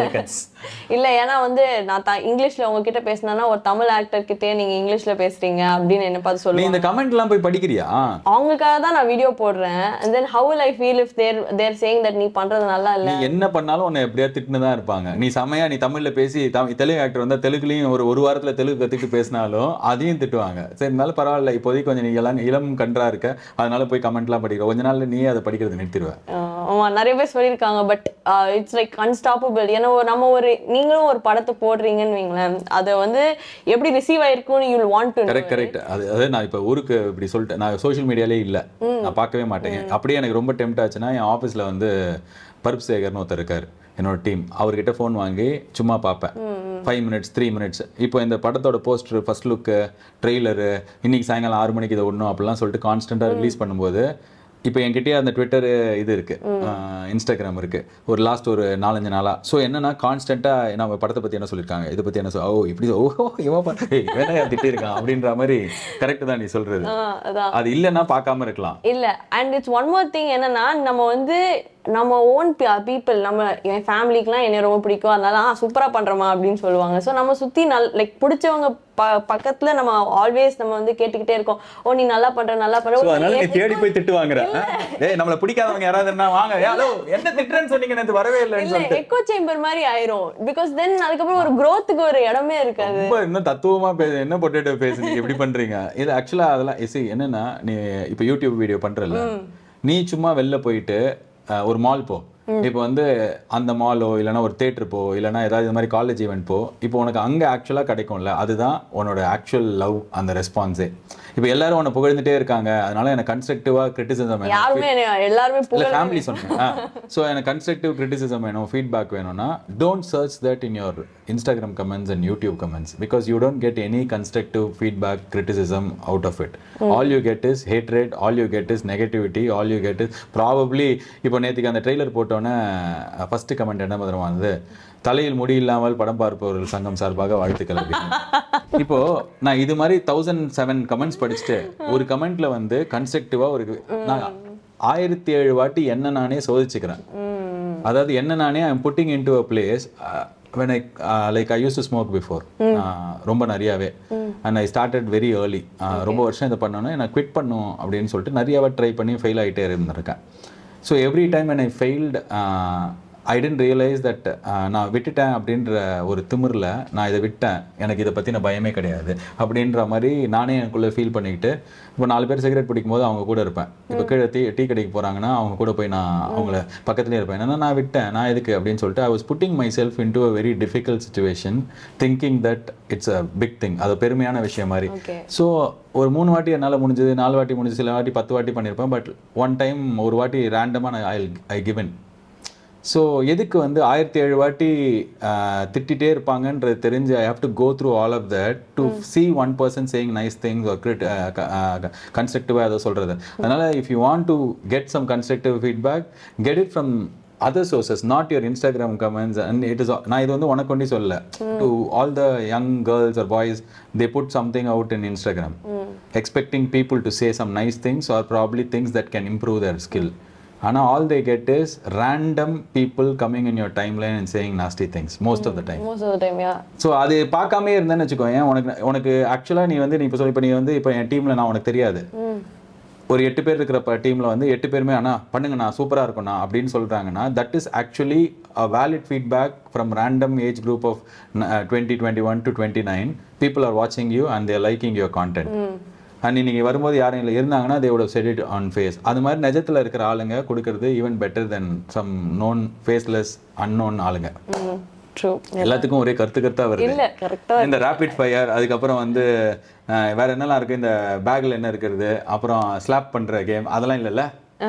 இல்ல ஏன்னா வந்து நான் த- இங்கிலீஷ்ல உங்ககிட்ட பேசினா ஒரு தமிழ் ஆக்டர் கிட்டே நீங்க இங்கிலீஷ்ல பேசுறீங்க அப்படின்னு என்ன பார்த்து நீ சொல்லுவாங்க இந்த கமெண்ட் எல்லாம் போய் படிக்கிறியா அவங்களுக்காக தான் நான் வீடியோ போடுறேன் and then how will i feel if they're they're saying that நீ பண்றது நல்லா இல்ல நீ என்ன பண்ணாலும் உன்னை எப்படியா திட்டுன்னு தான் இருப்பாங்க நீ செமையா நீ தமிழ்ல பேசி தமிழ் தெலுங்கு ஆக்டர் வந்தா தெலுங்குலயும் ஒரு ஒரு வாரத்துல தெலுங்கு கத்துக்கிட்டு பேசினாலும் அதையும் திட்டுவாங்க சரி இருந்தாலும் பரவாயில்ல இப்போதைக்கு கொஞ்சம் நீ எல்லாம் இளம் கன்றா இருக்க அதனால போய் கமெண்ட்லாம் படிக்கிற கொஞ்ச நாள்ல நீ அதை படிக்கிறது நிறுத்திடுவ ஆஹ் ஆமா நிறைய பேர் சொல்லியிருக்காங்க பட் இட்ஸ் லைக் அன்ஸ்டாப்பபிள் ஏன்னா ஒரு- நம்ம ஒரு நீங்களும் ஒரு படத்தை போடுறீங்கன்னு வைங்களேன் அதை வந்து எப்படி ரிசீவ் ஆயிருக்கும்னு you want to correct correct அது அதாவது நான் இப்போ ஊருக்கு இப்படி சொல்லிட்டேன் நான் சோஷியல் மீடியாலே இல்லை நான் பார்க்கவே மாட்டேன் அப்படியே எனக்கு ரொம்ப டெம்ட் ஆச்சுன்னா என் ஆஃபீஸில் வந்து பருப்பு சேகர்னு ஒருத்தர் இருக்கார் என்னோட டீம் அவர்கிட்ட ஃபோன் வாங்கி சும்மா பார்ப்பேன் ஃபைவ் மினிட்ஸ் த்ரீ மினிட்ஸ் இப்போ இந்த படத்தோட போஸ்டர் ஃபர்ஸ்ட் லுக்கு ட்ரெய்லரு இன்னைக்கு சாயங்காலம் ஆறு மணிக்கு இதை ஒன்றும் அப்படிலாம் சொல்லிட்டு கான்ஸ்டண்ட்டாக ரிலீஸ் பண்ணும்போது இப்போ என்கிட்டயே அந்த ட்விட்டர் இது இருக்கு இன்ஸ்டாகிராம் இருக்கு ஒரு லாஸ்ட் ஒரு நாலஞ்சு நாளா ஸோ என்னன்னா கான்ஸ்டன்ட்டா நம்ம படத்தை பத்தி என்ன சொல்லியிருக்காங்க இதை பத்தி என்ன சொல் ஓ இப்படி ஓ இவன் பாரு, ஏய், இவன் தான் திட்டிருக்கான் அப்படின்ற மாதிரி கரெக்ட் தான் நீ சொல்றது அதான் அது இல்லைன்னா பார்க்காம இருக்கலாம் இல்ல and it's one more thing என்னன்னா நம்ம வந்து நம்ம ஓன் பீப்புள் நம்ம என் ஃபேமிலிக்குலாம் என்னை ரொம்ப பிடிக்கும் அதனால ஆ சூப்பரா பண்றோமா அப்படின்னு சொல்லுவாங்க ஸோ நம்ம சுத்தி நல் லைக் பிடிச்சவங்க ப பக்கத்துல நம்ம ஆல்வேஸ் நம்ம வந்து கேட்டுக்கிட்டே இருக்கோம் ஓ நீ நல்லா பண்ற நல்லா ஸோ அதனால நீ பண்ற தேடி போய் திட்டு வாங்குற ஏய் நம்மள பிடிக்காதவங்க யாராவது இருந்தா வாங்க ஏய், ஹலோ என்ன திட்டுறேன்னு சொன்னீங்க நேத்து வரவே இல்லைன்னு இல்ல சொல்லிட்டு எக்கோ சேம்பர் மாதிரி ஆயிரும் பிகாஸ் தென் அதுக்கப்புறம் ஒரு growth-க்கு ஒரு இடமே இருக்காது ரொம்ப இன்னும் தத்துவமா பேச என்ன பொட்டேட்டோ பேசுறீங்க எப்படி பண்றீங்க இது ஆக்சுவலா அதெல்லாம் இசி என்னன்னா நீ இப்போ யூடியூப் வீடியோ பண்றல நீ சும்மா வெளில போயிட்டு அஹ், ஒரு மால் போ இப்போ வந்து அந்த மாலோ இல்லைன்னா ஒரு தேட்டர் போ இல்லைன்னா ஏதாவது இது மாதிரி காலேஜ் ஈவெண்ட் போ இப்போ உனக்கு அங்கே ஆக்சுவலாக கிடைக்கும்ல அதுதான் உன்னோட ஆக்சுவல் லவ் அந்த ரெஸ்பான்ஸே இப்போ எல்லாரும் உன்னை புகழ்ந்துட்டே இருக்காங்க அதனால எனக்கு கன்ஸ்ட்ரக்டிவாக கிரிட்டிசிசம் யாருமே என்னை- எல்லாருமே இல்ல புகழ ஃபேமிலி சொன்னேன் ஸோ எனக்கு கன்ஸ்ட்ரக்டிவ் கிரிட்டிசிசம் வேணும் ஃபீட்பேக் வேணும்னா don't search that in your Instagram comments and YouTube comments because you don't get any constructive feedback criticism out of it all you get is hatred all you get is negativity all you get is probably இப்போ நேற்றுக்கு அந்த trailer போட்டோன்னே first comment என்ன மாதிரி வந்தது தலையில் முடி இல்லாமல் படம் பார்ப்பவர்கள் சங்கம் சார்பாக வாழ்த்துக்கள் அப்படின்னு இப்போ நான் இது மாதிரி தௌசண்ட் செவன் கமெண்ட்ஸ் படிச்சுட்டு ஒரு கமெண்ட்ல வந்து கன்ஸ்ட்ரக்டிவா ஒரு நான் ஆயிரத்தி ஏழு வாட்டி என்ன நானே சோதிச்சுக்கிறேன் அதாவது என்ன நானே I'm putting into a place when I like I use to smoke before ரொம்ப நிறையாவே and I started very early ரொம்ப வருஷம் இதை பண்ணோன்னே நான் குவிட் பண்ணும் அப்படின்னு சொல்லிட்டு நிறையாவே ட்ரை பண்ணி ஃபெயில் ஆகிட்டே இருந்திருக்கேன் so every time when I failed I tend realise that நான் விட்டுட்டேன் அப்படின்ற ஒரு திமிரில் நான் இதை விட்டேன் எனக்கு இதை பற்றின பயமே கிடையாது அப்படின்ற மாதிரி நானே எனக்குள்ளே ஃபீல் பண்ணிக்கிட்டு இப்போ நாலு பேர் சிகரெட் பிடிக்கும் போது அவங்க கூட இருப்பேன் இப்போ கீழே டீ டீ கடைக்கு போகிறாங்கன்னா அவங்க கூட போய் நான் அவங்கள பக்கத்துலேயே இருப்பேன் என்னன்னா நான் விட்டேன் நான் எதுக்கு அப்படின்னு சொல்லிட்டு I was putting myself into a very difficult situation thinking that it's a big thing அது பெருமையான விஷயம் மாதிரி ஓகே ஸோ ஒரு மூணு வாட்டி என்னால் முடிஞ்சது நாலு வாட்டி முடிஞ்சது சில வாட்டி பத்து வாட்டி பண்ணியிருப்பேன் பட் ஒன் டைம் ஒரு வாட்டி ரேண்டமாக நான் ஐ ஐ கிவன் ஸோ எதுக்கு வந்து ஆயிரத்தி ஏழு வாட்டி ஆஹ், திட்டிகிட்டே இருப்பாங்கன்றது தெரிஞ்சு I have to go through all of that to see one person saying nice things ஒரு கிரிட் கன்ஸ்ட்ரக்டிவாக அதை சொல்கிறது அதனால் if you want to get some constructive feedback get it from other sources not your Instagram comments and it is நான் இது வந்து உனக்கு ஒண்டி சொல்லல to all the young girls or boys they put something out in Instagram expecting people to say some nice things or probably things that can improve their skill ஆனால் all they get is random people coming in your timeline and saying nasty things most of the time most of time yeah so அது பார்க்காமே இருந்தேன்னு வச்சுக்கோ ஏன் உனக்கு உனக்கு ஆக்சுவலாக நீ வந்து நீ இப்போ சொல்லி இப்போ நீ வந்து இப்போ என் டீமில் நான் உனக்கு தெரியாது ஒரு எட்டு பேர் இருக்கிற டீமில் வந்து எட்டு பேருமே அண்ணா பண்ணுங்கண்ணா சூப்பராக இருக்கும்ண்ணா அப்படின்னு சொல்கிறாங்கன்னா that is actually a valid feedback from random age group of twenty twenty one to twenty nine people are வாட்சிங் you and they're liking your content and நீங்கள் வரும்போது யாரும் இல்லை இருந்தாங்கன்னா they would have said it on face அது மாதிரி நிஜத்தில் இருக்கிற ஆளுங்க கொடுக்கறது even better than some known faceless unknown ஆளுங்க ட்ரூ எல்லாத்துக்கும் ஒரே கருத்து கருத்தா வருது இல்ல கரெக்டா இந்த ரேபிட் ஃபயர் அதுக்கப்புறம் வந்து அஹ், வேற என்னலாம் இருக்கு இந்த பேக்ல என்ன இருக்கிறது அப்புறம் ஸ்லாப் பண்ற கேம் அதெல்லாம் இல்லைல்ல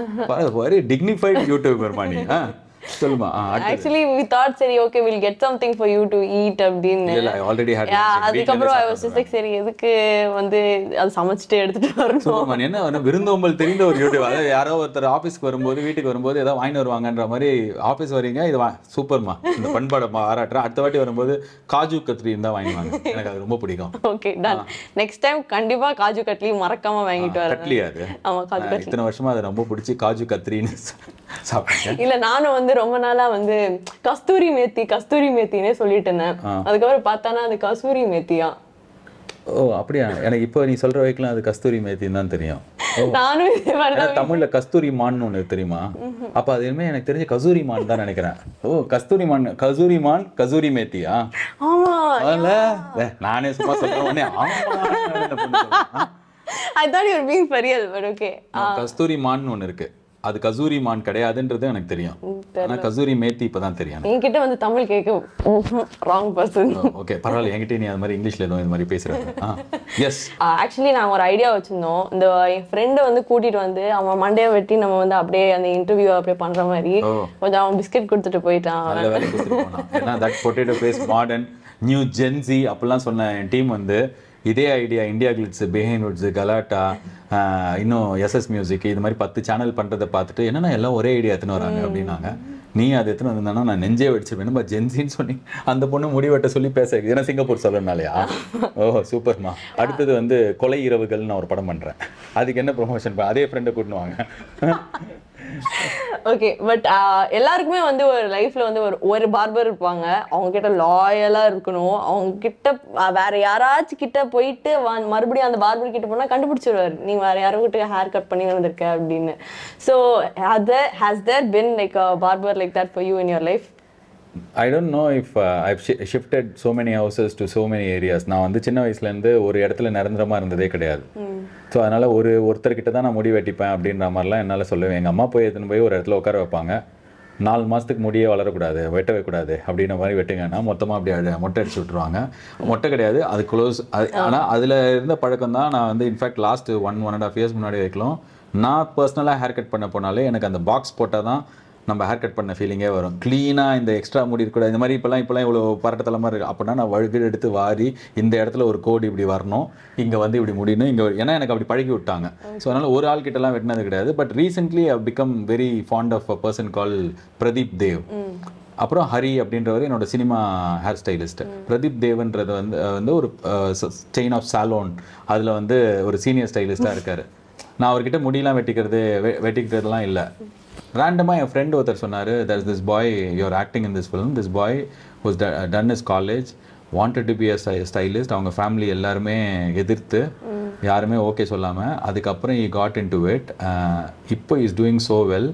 வெரி டிக்னிஃபைட் யூடியூபர் மணி ஆ சொல்லுமா ஆ அடுத்து ஆக்சுவலி வி தாட் சரி okay will get something for you to eat அப்படின்னு இல்ல ஐ ஆல்ரெடி ஹேட் Yeah, அதுக்கப்புறம் ஐ வாஸ் லைக் சரி எதுக்கு வந்து அது சமைச்சிட்டு எடுத்துட்டு வரணும் சூப்பர்மேன் என்ன வந்து விருந்தோம்பல் தெரிந்த ஒரு யூடியூப் அதாவது யாரோ ஒருத்தர் ஆஃபீஸ்க்கு வரும்போது வீட்டுக்கு வரும்போது ஏதாவது வாங்கிட்டு வருவாங்கன்ற மாதிரி ஆஃபீஸ் வரீங்க இது வா சூப்பர்மா இந்த பண்பாடை பாராட்டுறேன் அடுத்த வாட்டி வரும்போது காஜு கத்திரி இருந்தால் வாங்கிவாங்க எனக்கு அது ரொம்ப பிடிக்கும் ஓகே டன் நெக்ஸ்ட் டைம் கண்டிப்பா காஜு கட்லி மறக்காம வாங்கிட்டு வரேன் கட்லியா அது ஆமா காஜு நான் இத்தனை வருஷமா அதை ரொம்ப பிடிச்சி காஜு கத்திரின்னு சாப்பிட்டேன் இல்ல நானும் வந்து ரொம்ப நாளா வந்து கஸ்தூரி மேத்தி கஸ்தூரி மேத்தினே சொல்லிட்டு இருந்தேன் அதுக்கப்புறம் பார்த்தானா அது கஸ்தூரி மேத்தியா ஓ அப்படியா எனக்கு இப்போ நீ சொல்ற வரைக்கும் அது கஸ்தூரி மேத்தின்னு தான் தெரியும் நானும் இதே மாதிரி ஏன்னா தமிழ்ல கஸ்தூரி மான் ஒன்று தெரியுமா அப்ப அது இனிமே எனக்கு தெரிஞ்ச கசூரி மான் தான் நினைக்கிறேன் ஓ கஸ்தூரி மான் கசூரி மான் கசூரி மேத்தியா ஆமா அதுல ஏ, நானே சும்மா சொல்றேன் உடனே ஆமா அந்த பொண்ணு சொல்றா. I thought you're being for real but okay ஆ, கஸ்தூரி மான் ஒன்று இருக்கு அது கசூரி மான் கிடையாதுன்றது எனக்கு தெரியும் ஆனா கசூரி மேத்தி இப்பதான் தெரியும் என்கிட்ட வந்து தமிழ் கேட்க ராங் பர்சன் ஓகே பரவாயில்ல என்கிட்ட நீ அது மாதிரி இங்கிலீஷ்ல எதுவும் இது மாதிரி பேசுறேன் எஸ் ஆக்சுவலி நாங்கள் ஒரு ஐடியா வச்சிருந்தோம் இந்த என் ஃப்ரெண்டை வந்து கூட்டிட்டு வந்து அவன் மண்டையை வெட்டி நம்ம வந்து அப்படியே அந்த இன்டர்வியூ அப்படியே பண்ற மாதிரி ஓ. கொஞ்சம் அவன் பிஸ்கெட் கொடுத்துட்டு போயிட்டான் நல்ல வேலை கொடுத்துட்டு போனான் ஏன்னா that potato face modern new Gen Z அப்படிலாம் சொன்ன என் டீம் வந்து இதே idea IndiaGlitz Behindwoods Galatta ஆஹ், இன்னும் எஸ்எஸ் மியூசிக் இது மாதிரி பத்து சேனல் பண்றதை பார்த்துட்டு என்னன்னா எல்லாம் ஒரே ஐடியா எடுத்துன்னு வராங்க அப்படின்னாங்க நீ அது எடுத்துன்னு வந்திருந்தானா நான் நெஞ்சே வச்சிருப்பேன் நம்ம ஜென்சின்னு சொல்லி அந்த பொண்ணு முடிவெட்ட சொல்லி பேச ஏன்னா சிங்கப்பூர் சொல்லனாலயா ஓ சூப்பர்மா அடுத்தது வந்து கொலை இரவுகள் நான் ஒரு படம் பண்றேன் அதுக்கு என்ன ப்ரொமோஷன் அதே ஃப்ரெண்டை கூட்டின்னு வாங்க ஓகே பட் எல்லாருக்குமே வந்து ஒரு லைஃப்ல வந்து ஒரு ஒரு பார்பர் இருப்பாங்க அவங்க கிட்ட லாயலா இருக்கணும் அவங்க கிட்ட அஹ், வேற யாராச்சும் கிட்ட போயிட்டு வா- மறுபடியும் அந்த பார்பர் கிட்ட போனா கண்டுபிடிச்சிருவாரு நீ வேற யாரும் கிட்ட ஹேர் கட் பண்ணி வந்திருக்க அப்படின்னு so has there been like barber like that for you in your life I don't know if I've shifted so many houses to so many areas நான் வந்து சின்ன வயசுலேருந்து ஒரு இடத்துல நிரந்தரமாக இருந்ததே கிடையாது ஸோ அதனால் ஒரு ஒருத்தர்கிட்ட தான் நான் முடி வெட்டிப்பேன் அப்படின்ற மாதிரிலாம் என்னால் சொல்லவே எங்கள் அம்மா போய் எடுத்துன்னு போய் ஒரு இடத்துல உட்கார வைப்பாங்க நாலு மாதத்துக்கு முடியே வளரக்கூடாது வெட்டவே கூடாது அப்படின்ற மாதிரி வெட்டுங்கன்னா மொத்தமாக அப்படி அடி- மொட்டை அடிச்சு விட்ருவாங்க மொட்டை கிடையாது அது க்ளோஸ் அது ஆனால் அதில் இருந்த பழக்கம் தான் நான் வந்து in fact last one one and half years முன்னாடி வைக்கலாம் நான் பர்சனலாக ஹேர் கட் பண்ண போனாலே எனக்கு அந்த பாக்ஸ் போட்டால் தான் நம்ம ஹேர் கட் பண்ண ஃபீலிங்கே வரும் க்ளீனாக இந்த எக்ஸ்ட்ரா முடி இருக்கக்கூடாது இந்த மாதிரி இப்போலாம் இப்போலாம் இவ்வளோ பரட்டத்தலமாக இருக்குது அப்படின்னா நான் வழுகு எடுத்து வாரி இந்த இடத்துல ஒரு கோடு இப்படி வரணும் இங்கே வந்து இப்படி முடியணும் இங்கே ஏன்னா எனக்கு அப்படி பழகி விட்டாங்க ஸோ அதனால் ஒரு ஆள் கிட்டலாம் வெட்டினது கிடையாது but recently I become very fond of a person call Pradeep Dev அப்புறம் ஹரி அப்படின்றவர் என்னோட சினிமா ஹேர் ஸ்டைலிஸ்ட் பிரதீப் தேவன்றது வந்து அஹ், வந்து ஒரு செயின் ஆஃப் சாலோன் அதில் வந்து ஒரு சீனியர் ஸ்டைலிஸ்டாக இருக்காரு நான் அவர்கிட்ட முடியெல்லாம் வெட்டிக்கிறது வெ- வெட்டிக்கிறதுலாம் இல்லை ரேண்டமாக என் ஃப்ரெண்ட் ஒருத்தர் சொன்னார் there is this boy you're acting in this film this boy was done is college wanted to be a stylist அவங்க ஃபேமிலி எல்லாருமே எதிர்த்து யாருமே ஓகே சொல்லாமல் அதுக்கப்புறம் he got into it இப்போ is doing so well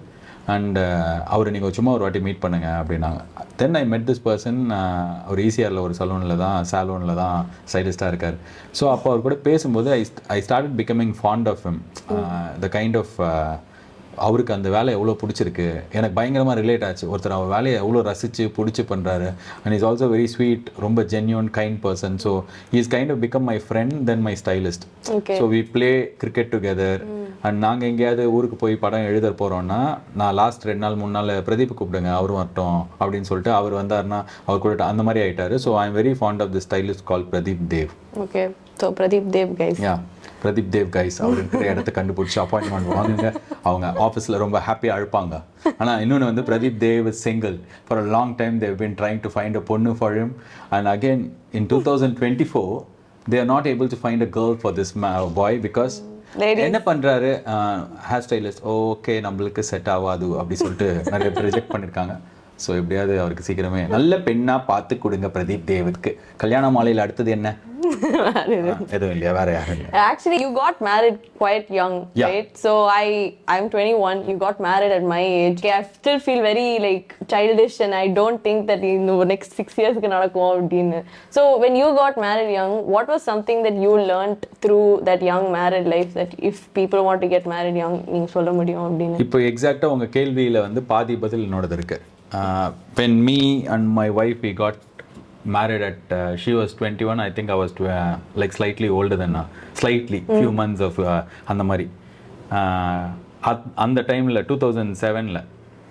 and அவரை நீங்கள் சும்மா ஒரு வாட்டி மீட் பண்ணுங்க அப்படின்னாங்க தென் ஐ மெட் திஸ் பர்சன் அவர் ஈசிஆரில் ஒரு சலூனில் தான் சாலூனில் தான் ஸ்டைலிஸ்டாக இருக்கார் ஸோ அப்போ அவர் கூட பேசும்போது I I started becoming fond of him the kind of அவருக்கு அந்த வேலை எவ்வளோ பிடிச்சிருக்கு எனக்கு பயங்கரமாக ரிலேட் ஆச்சு ஒருத்தர் அவர் வேலையை எவ்வளோ ரசித்து பிடிச்சி பண்ணுறாரு and is also very sweet ரொம்ப genuine kind person so is kind of become my friend then my stylist Okay. So we play cricket together and நாங்கள் எங்கேயாவது ஊருக்கு போய் படம் எழுத போகிறோன்னா நான் லாஸ்ட் ரெண்டு நாள் மூணு நாள் பிரதீப் கூப்பிடுங்க அவரும் வரட்டும் அப்படின்னு சொல்லிட்டு அவர் வந்தாருன்னா அவர் கூட அந்த மாதிரி ஆயிட்டாரு so I am very fond of the stylist call Pradeep Dev okay so Pradeep Dev guys yeah Pradeep Dev guys அவர் இருக்கிற இடத்த கண்டுபிடிச்சி அப்பாயின்மெண்ட் வாங்குங்க அவங்க ஆஃபீஸில் ரொம்ப ஹாப்பியாக அழுப்பாங்க ஆனால் இன்னொன்று வந்து Pradeep Dev is single for a long time Dev been trying to find a பொண்ணு for him and again in two thousand twenty four they are not able to find a girl for this boy because Ladies. என்ன பண்றாரு hair stylist okay நம்மளுக்கு set ஆகாது அப்படி சொல்லிட்டு நிறைய பேர் reject பண்ணிருக்காங்க ஸோ எப்படியாவது அவருக்கு சீக்கிரமே நல்ல பெண்ணா பார்த்து கொடுங்க பிரதீப் தேவுக்கு கல்யாண மாலையில் அடுத்தது என்ன ஆ, எதுவும் இல்லையா வேற யாரும் இல்லை Actually, you got married quite young, Yeah. right? So I, I'm 21. You got married at my age. Okay, I still feel very like childish, and I don't think that in the next six years can நடக்கும் அப்படின்னு. So when you got married young, what was something that you learned through that young married life that if people want to get married young, நீங்க சொல்ல முடியும் அப்படின்னு? இப்போ எக்ஸாக்டாக உங்கள் கேள்வியில் வந்து பாதி பதில் என்னோடது இருக்கு when me and my wife we got married at she was twenty one I think I was like slightly old then slightly few months off அந்த மாதிரி Uh, அத்- அந்த டைமில் டூ தௌசண்ட் செவனில்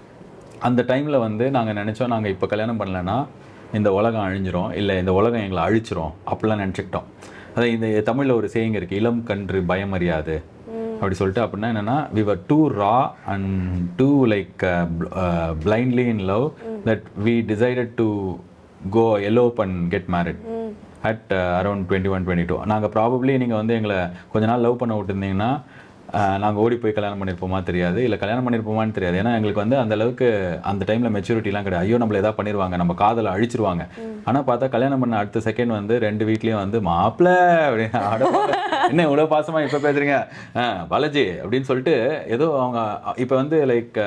அந்த டைமில் வந்து நாங்கள் நினச்சோம் நாங்கள் இப்போ கல்யாணம் பண்ணலன்னா இந்த உலகம் அழிஞ்சிரும் இல்லை இந்த உலகம் எங்களை அழிச்சிரும் அப்படிலாம் நினச்சிக்கிட்டோம் அதான் இந்த தமிழில் ஒரு சேயிங் இருக்குது இளம் கன்று பயம் அறியாது அப்படி சொல்லிட்டு அப்படின்னா என்னென்னா we were too raw and too like blindly in love that we decided to go elope and get married at around twenty one twenty two நாங்கள் ப்ராபப்ளி நீங்கள் வந்து எங்களை கொஞ்ச நாள் லவ் பண்ண விட்டுருந்தீங்கன்னா நாங்கள் ஓடி போய் கல்யாணம் பண்ணியிருப்போமா தெரியாது இல்லை கல்யாணம் பண்ணியிருப்போமான்னு தெரியாது ஏன்னா எங்களுக்கு வந்து அந்த அளவுக்கு அந்த டைமில் மெச்சூரிட்டிலாம் கிடையாது ஐயோ நம்மள ஏதாவது பண்ணிடுவாங்க நம்ம காதலை அழிச்சிருவாங்க ஆனால் பார்த்தா கல்யாணம் பண்ண அடுத்த செகண்ட் வந்து ரெண்டு வீட்லேயும் வந்து மாப்பிள்ள அப்படின்னு அட போங்க. என்ன இவ்வளோ பாசமா இப்போ பேசுறீங்க ஆ, பாலாஜி அப்படின்னு சொல்லிட்டு ஏதோ அவங்க இப்போ வந்து like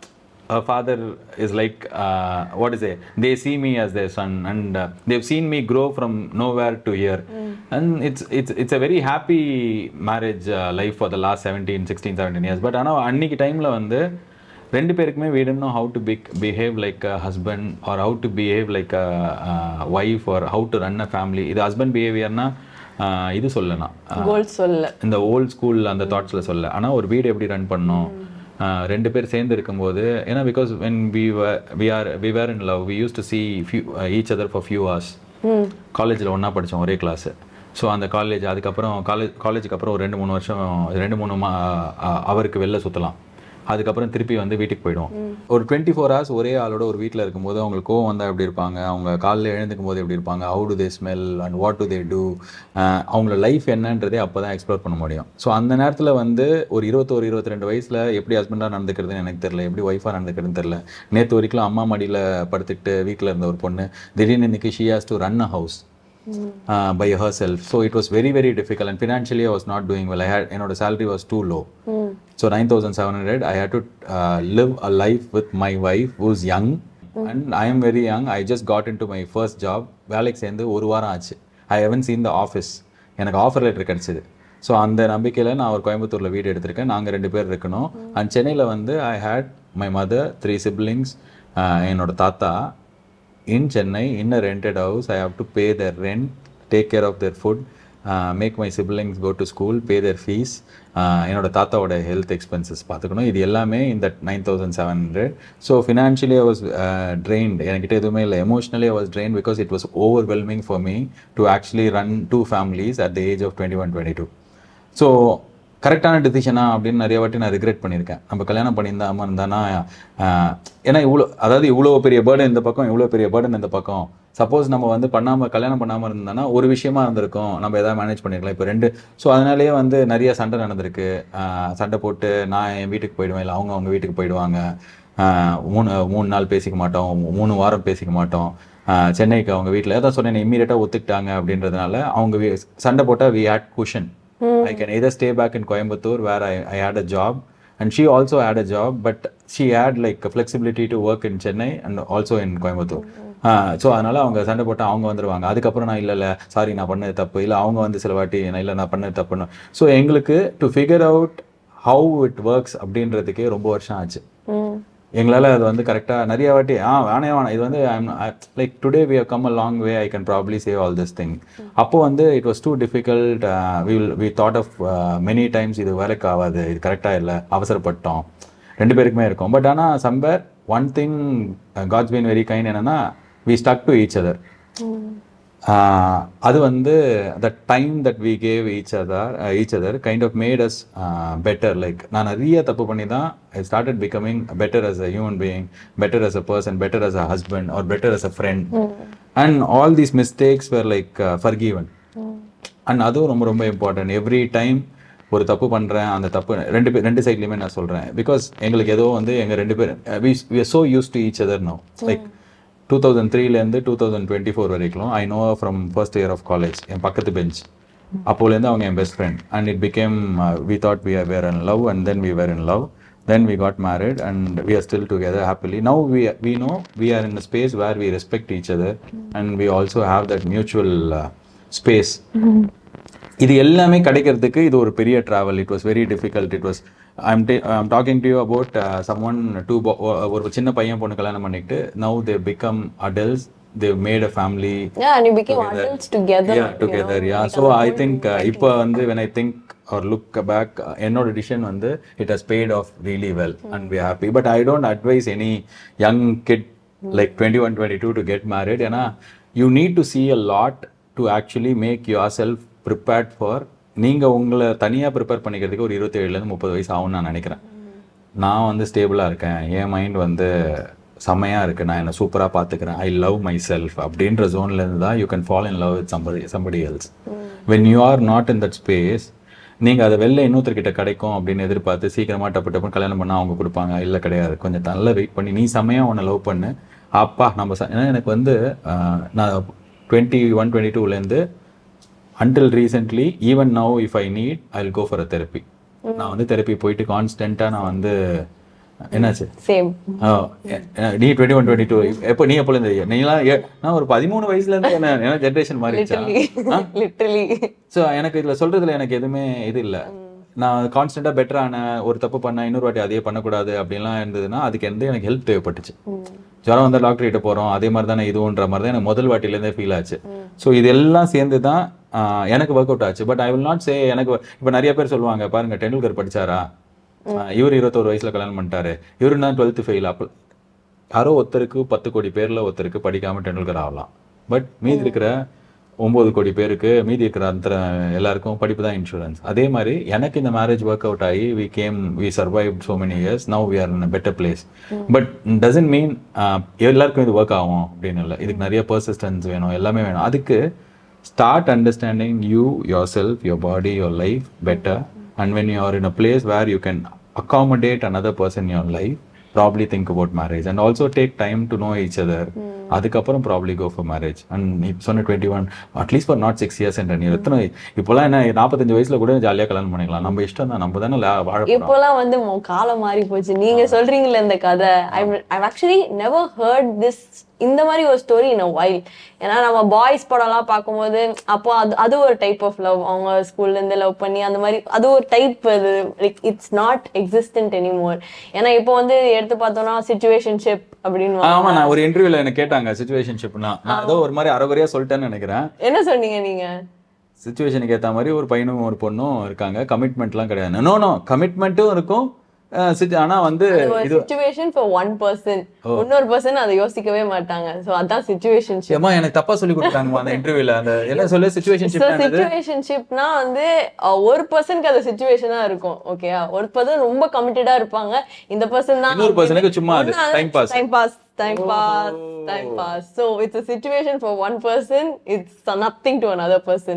her father is like uh, what is it they see me as their son and uh, they've seen me grow from nowhere to here and it's it's it's a very happy marriage uh, life for the last 17 16 17 years but ஆனால் அன்னைக்கு டைமில் வந்து ரெண்டு பேருக்குமே we didn't know how to be, behave like a husband or how to behave like a uh, wife or how to run a family இது husband behaviorனா uh, இது சொல்லலாம் gold சொல்ல இந்த ஓல்ட் ஸ்கூல் அந்த தாட்ஸில் சொல்ல ஆனால் ஒரு வீடு எப்படி ரன் பண்ணணும் ஆஹ் ரெண்டு பேர் சேர்ந்து இருக்கும்போது ஏன்னா because when we we are we were in love we use to see few each other for few hours காலேஜில் ஒன்றா படித்தோம் ஒரே கிளாஸு ஸோ அந்த காலேஜ் அதுக்கப்புறம் காலேஜ் காலேஜுக்கு அப்புறம் ஒரு ரெண்டு மூணு வருஷம் ரெண்டு மூணு மா ஆஹ் அவருக்கு வெளில சுற்றலாம் அதுக்கப்புறம் திருப்பி வந்து வீட்டுக்கு போயிடுவோம் ஒரு டுவெண்ட்டி ஃபோர் ஹவர்ஸ் ஒரே ஆளோட ஒரு வீட்டில் இருக்கும்போது அவங்களுக்கு கோவம் வந்தால் எப்படி இருப்பாங்க அவங்க காலையில் எழுந்துக்கும் போது எப்படி இருப்பாங்க how do they smell and what do they do அவங்களோட லைஃப் என்னன்றதே அப்போ தான் எக்ஸ்ப்ளோர் பண்ண முடியும் ஸோ அந்த நேரத்தில் வந்து ஒரு இருபத்தோரு இருபத்தி ரெண்டு வயசில் எப்படி ஹஸ்பண்டாக நடந்துக்கிறதுன்னு எனக்கு தெரியல எப்படி ஒய்ஃபாக நடந்துக்கிறதுன்னு தெரியல நேற்று வரைக்கும் அம்மா மடியில் படுத்துக்கிட்டு வீட்டில் இருந்த ஒரு பொண்ணு திடீர்னு இன்னைக்கு she has to run a house uh, by herself. So it was very, very difficult. And financially, I was not doing well. I had, you know, the salary was too low. So 9,700, I had to uh, live a life with my wife who's young. And I am very young. I just got into my first job. வேலைக்கு சேர்ந்து ஒரு வாரம் ஆச்சு I haven't seen the office எனக்கு offer letter கிடச்சிது so அந்த நம்பிக்கையில் நான் ஒரு கோயம்புத்தூரில் வீடு எடுத்திருக்கேன் நாங்கள் ரெண்டு பேர் இருக்கணும் அண்ட் சென்னையில் வந்து I had my mother three siblings என்னோட தாத்தா in Chennai in a rented house. I have to pay their rent, take care of their food, uh, make my siblings go to school, pay their fees. Uh, என்னோட தாத்தாவோட health expenses பார்த்துக்கணும் இது எல்லாமே இந்த nine thousand seven hundred so financially I was drained என்கிட்ட எதுவுமே இல்லை emotionally I was drain because it was overwhelming for me to actually run two families at the age of twenty one twenty two so கரெக்டான டிசிஷனா அப்படின்னு நிறைய வாட்டி நான் regret பண்ணியிருக்கேன் நம்ம கல்யாணம் பண்ணியிருந்தாம இருந்தானா ஆஹ், ஏன்னா இவ்வளோ அதாவது இவ்வளோ பெரிய பேர்டன் இந்த பக்கம் இவ்வளோ பெரிய பேர்டன் இந்த பக்கம் சப்போஸ் நம்ம வந்து பண்ணாமல் கல்யாணம் பண்ணாமல் இருந்தோம்னா ஒரு விஷயமா இருந்திருக்கும் நம்ம எதாவது மேனேஜ் பண்ணிருக்கலாம் இப்போ ரெண்டு ஸோ அதனாலேயே வந்து நிறைய சண்டை நடந்திருக்கு ஆஹ், சண்டை போட்டு நான் என் வீட்டுக்கு போயிடுவேன் இல்லை அவங்க அவங்க வீட்டுக்கு போயிடுவாங்க ஆஹ், மூணு மூணு நாள் பேசிக்க மாட்டோம் மூணு வாரம் பேசிக்க மாட்டோம் ஆஹ், சென்னைக்கு அவங்க வீட்டில் ஏதாவது சொன்னேன் இம்மீடியட்டாக ஒத்துக்கிட்டாங்க அப்படின்றதுனால அவங்க வீ- சண்டை போட்டால் we had cushion I can either stay back in Coimbatore where I, I had a job and she also had a job but she had like flexibility to work in Chennai and also in Coimbatore so அதனால அவங்க சண்டை போட்டு அவங்க வந்துருவாங்க அதுக்கப்புறம் நான் இல்லை இல்லை சாரி நான் பண்ணது தப்பு இல்லை அவங்க வந்து சில வாட்டி நான் இல்லை நான் பண்ணது தப்புன்னு ஸோ எங்களுக்கு to figure out how it works அப்படின்றதுக்கே ரொம்ப வருஷம் ஆச்சு ம் எங்களால் அது வந்து கரெக்டாக நிறைய வாட்டி ஆ வேணே வேணாம் இது வந்து I'm like today we come a long way I can probably save all this thing அப்போ வந்து it was too difficult will we thought of many times இது வேலைக்கு ஆகாது இது கரெக்டாக இல்லை அவசரப்பட்டோம் ரெண்டு பேருக்குமே இருக்கும் பட் ஆனால் number one thing God's been very kind என்னன்னா we stuck to each other ah அது வந்து the time that we gave each other each other kind of made us better like நான் நிறைய தப்பு பண்ணி தான் I started becoming better as a human being better as a person better as a husband or better as a friend and all these mistakes were like forgiven and அதுவும் ரொம்ப ரொம்ப important every time ஒரு தப்பு பண்றேன் அந்த தப்பு ரெண்டு பேர் ரெண்டு சைட்லையுமே நான் சொல்றேன் பிகாஸ் எங்களுக்கு ஏதோ வந்து எங்க ரெண்டு பேர் we so use to each other know like two thousand த்ரீலேருந்து டூ தௌசண்ட் டுவெண்ட்டி ஃபோர் வரைக்கும் I know from first year of college என் பக்கத்து பெஞ்ச் அப்போலேருந்து அவங்க என் best friend and it became we thought we are were in love and then we were in love then we got married and we are still together happily now we we know we are in a space where we respect each other and we also have that mutual uh, space இது எல்லாமே கிடைக்கிறதுக்கு இது ஒரு பெரிய travel it was very difficult it was I'm I'm talking to you about someone too ஒரு சின்ன பையன் பொண்ணு கல்யாணம் பண்ணிட்டு now they become adults they made a family Yeah, and you became adults together. yeah together yeah so i think uh, இப்போ வந்து when i think or look back uh, என்னோட decision வந்து it has paid off really well and we are happy but i don't advise any young kid like 21 22 to get married ஏன்னா you need to see a lot to actually make yourself prepared for நீங்க உங்களை தனியா prepare பண்ணிக்கிறதுக்கு ஒரு இருபத்தேழுல இருந்து முப்பது வயசு ஆகும்னு நான் நினைக்கிறேன் நான் வந்து ஸ்டேபிளா இருக்கேன் என் மைண்ட் வந்து செம்மையா இருக்கு நான் என்ன சூப்பரா பாத்துக்கிறேன் ஐ லவ் மை செல்ஃப் அப்படின்ற ஜோன்ல இருந்து தான் you can fall in love with somebody somebody else when you are not in that space நீங்க அதை வெளில இன்னொருத்தர்கிட்ட கிடைக்கும் அப்படின்னு எதிர்பார்த்து சீக்கிரமா டப்பு டப்புன்னு கல்யாணம் பண்ணா அவங்க கொடுப்பாங்க இல்ல கிடையாது கொஞ்சம் நல்லா வெயிட் பண்ணி நீ செம்மையா உன்னை லவ் பண்ணு அப்பா நம்ம ச- ஏன்னா எனக்கு வந்து ஆஹ், நான் டுவெண்ட்டி ஒன் டுவெண்ட்டி டூலேருந்து until recently even now if I need I will go for a therapy நான் வந்து தெரப்பி போயிட்டு கான்ஸ்டன்ட்டாக நான் வந்து என்னாச்சு Same. ஆ, எ- எ- நீ டுவெண்ட்டி ஒன் டுவெண்ட்டி டூ எப்போ நீ எப்போ இருந்து நீலாம் ஏ- நான் ஒரு பதிமூணு வயசுல இருந்து என்ன என்ன ஜென்ரேஷன் மாறிடுச்சா Literally. Literally. ஸோ எனக்கு இதுல சொல்றதுல எனக்கு எதுவுமே இது இல்ல நான் கான்ஸ்டன்டா பெட்டரான ஒரு தப்பு பண்ண இன்னொரு வாட்டி அதையே பண்ணக்கூடாது அப்படின்லாம் இருந்ததுன்னா அதுக்கு எந்த எனக்கு ஹெல்ப் தேவைப்பட்டுச்சு ஜுரம் வந்தா டாக்டர் கிட்ட போறோம் அதே மாதிரி தானே இதுன்ற மாதிரி தான் எனக்கு முதல் வாட்டில இருந்தே ஃபீல் ஆச்சு ஸோ இதெல்லாம் சேர்ந்து தான் ஆஹ், எனக்கு ஒர்க் அவுட் ஆச்சு but I will not say எனக்கு இப்போ நிறைய பேர் சொல்லுவாங்க பாருங்க டெண்டுல்கர் படிச்சாரா ஆஹ், இவர் இருபத்தோரு வயசுல கல்யாணம் பண்ணிட்டாரு இவரு தான் டுவெல்த் ஃபெயில் அப்போ யாரோ ஒருத்தருக்கு பத்து கோடி பேர்ல ஒருத்தருக்கு படிக்காம டெண்டுல்கர் ஆகலாம் பட் மீதி இருக்கிற ஒன்பது கோடி பேருக்கு மீதி இருக்கிற அந்த எல்லாருக்கும் படிப்பு தான் இன்சூரன்ஸ் அதே மாதிரி எனக்கு இந்த மேரேஜ் ஒர்க் அவுட் ஆகி we came we survive so many years now we are in better place but doesn't mean எல்லாருக்கும் இது ஒர்க் ஆகும் அப்படின்னு இல்லை இதுக்கு நிறைய பர்சிஸ்டன்ஸ் வேணும் எல்லாமே வேணும் அதுக்கு start understanding you yourself your body your life better and when you are in a place where you can accommodate another person in your life probably think about marriage and also take time to know each other அதுக்கப்புறம் probably go for marriage and நீ சொன்ன twenty one at least for not six years என்ற நீ எத்தனை இப்போலாம் என்ன நாற்பத்தஞ்சு வயசுல கூட ஜாலியாக கல்யாணம் பண்ணிக்கலாம் நம்ம இஷ்டம் தான் நம்ம தானே லா- வாழ போறோம் இப்போலாம் வந்து மோ- காலம் மாறி போச்சு நீங்க சொல்றீங்கல்ல இந்த கதை I actually never heard this இந்த மாதிரி ஒரு ஸ்டோரி இன் வைல் ஏன்னா நம்ம பாய்ஸ் படம்லாம் பார்க்கும்போது அப்போ அது அது ஒரு டைப் ஆஃப் லவ் அவங்க ஸ்கூல்ல இருந்து லவ் பண்ணி அந்த மாதிரி அது ஒரு டைப் அது like it's not existent anymore ஏன்னா இப்போ வந்து எடுத்து பார்த்தோம்னா சிச்சுவேஷன்ஷிப் அப்படின்னு ஆமா நான் ஒரு இன்டர்வியூல என்ன கேட்டாங்க சுச்சுவேஷன்ஷிப்னா நான் ஏதோ ஒரு மாதிரி அறகுறையா சொல்லிட்டேன்னு நினைக்கிறேன் என்ன சொன்னீங்க நீங்க சுச்சுவேஷனுக்கு ஏத்த மாதிரி ஒரு பையனும் ஒரு பொண்ணும் இருக்காங்க கமிட்மெண்ட்லாம் கிடையாது நோ நோ கமிட்மெண்ட்டும் இருக்கும் அஹ் situ- ஆனா வந்து ஒரு இது சுச்சுவேஷன் ஃபார் ஒன் பர்சன் இன்னொரு பர்சன் அதை யோசிக்கவே மாட்டாங்க சோ அதான் சுச்சுவேஷன்ஷிப் ஏமா எனக்கு தப்பா சொல்லி கொடுத்தாங்க அந்த இன்டர்வியூல அந்த என்ன சொல்லு சுச்சுவேஷன்ஷிப் ஸோ சிச்சுவேஷன்ஷிப்னா வந்து அஹ், ஒரு பர்சனுக்கு அது சுச்சுவேஷனா இருக்கும் ஓகே ஒரு பர்சன் ரொம்ப கமிட்டடா இருப்பாங்க இந்த பர்சன் தான் இன்னொரு பர்சனுக்கு சும்மா அது time pass time pass time pass time pass so it's a situation for one person it's nothing to another person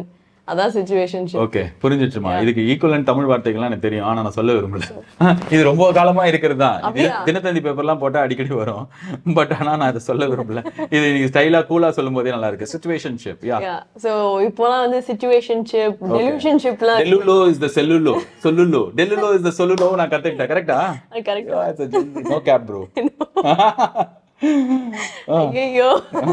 அதான் சுச்சுவேஷன் ஓகே புரிஞ்சிச்சுமா இதுக்கு ஈக்குவலன் தமிழ் வார்த்தைகள்லாம் எனக்கு தெரியும் ஆனா நான் சொல்ல விரும்பல இது ரொம்ப காலமா இருக்கிறது தான் அப்படியா? தினத்தந்தி பேப்பர்லாம் போட்டா அடிக்கடி வரும் பட் ஆனா நான் அதை சொல்ல விரும்பல இது நீங்க ஸ்டைலா கூலா சொல்லும் போதே நல்லா இருக்கு சுச்சுவேஷன்ஷிப் யா சோ இப்போலாம் வந்து சிச்சுவேஷன்ஷிப் டெலிவிஷன்ஷிப்லாம் டெல்லுலோ இஸ் த செல்லுலோ solulu delulu is the solulu நான் கத்துக்கிட்டேன் கரெக்டா கரெக்ட் நோ கேப் ப்ரோ ஐயோ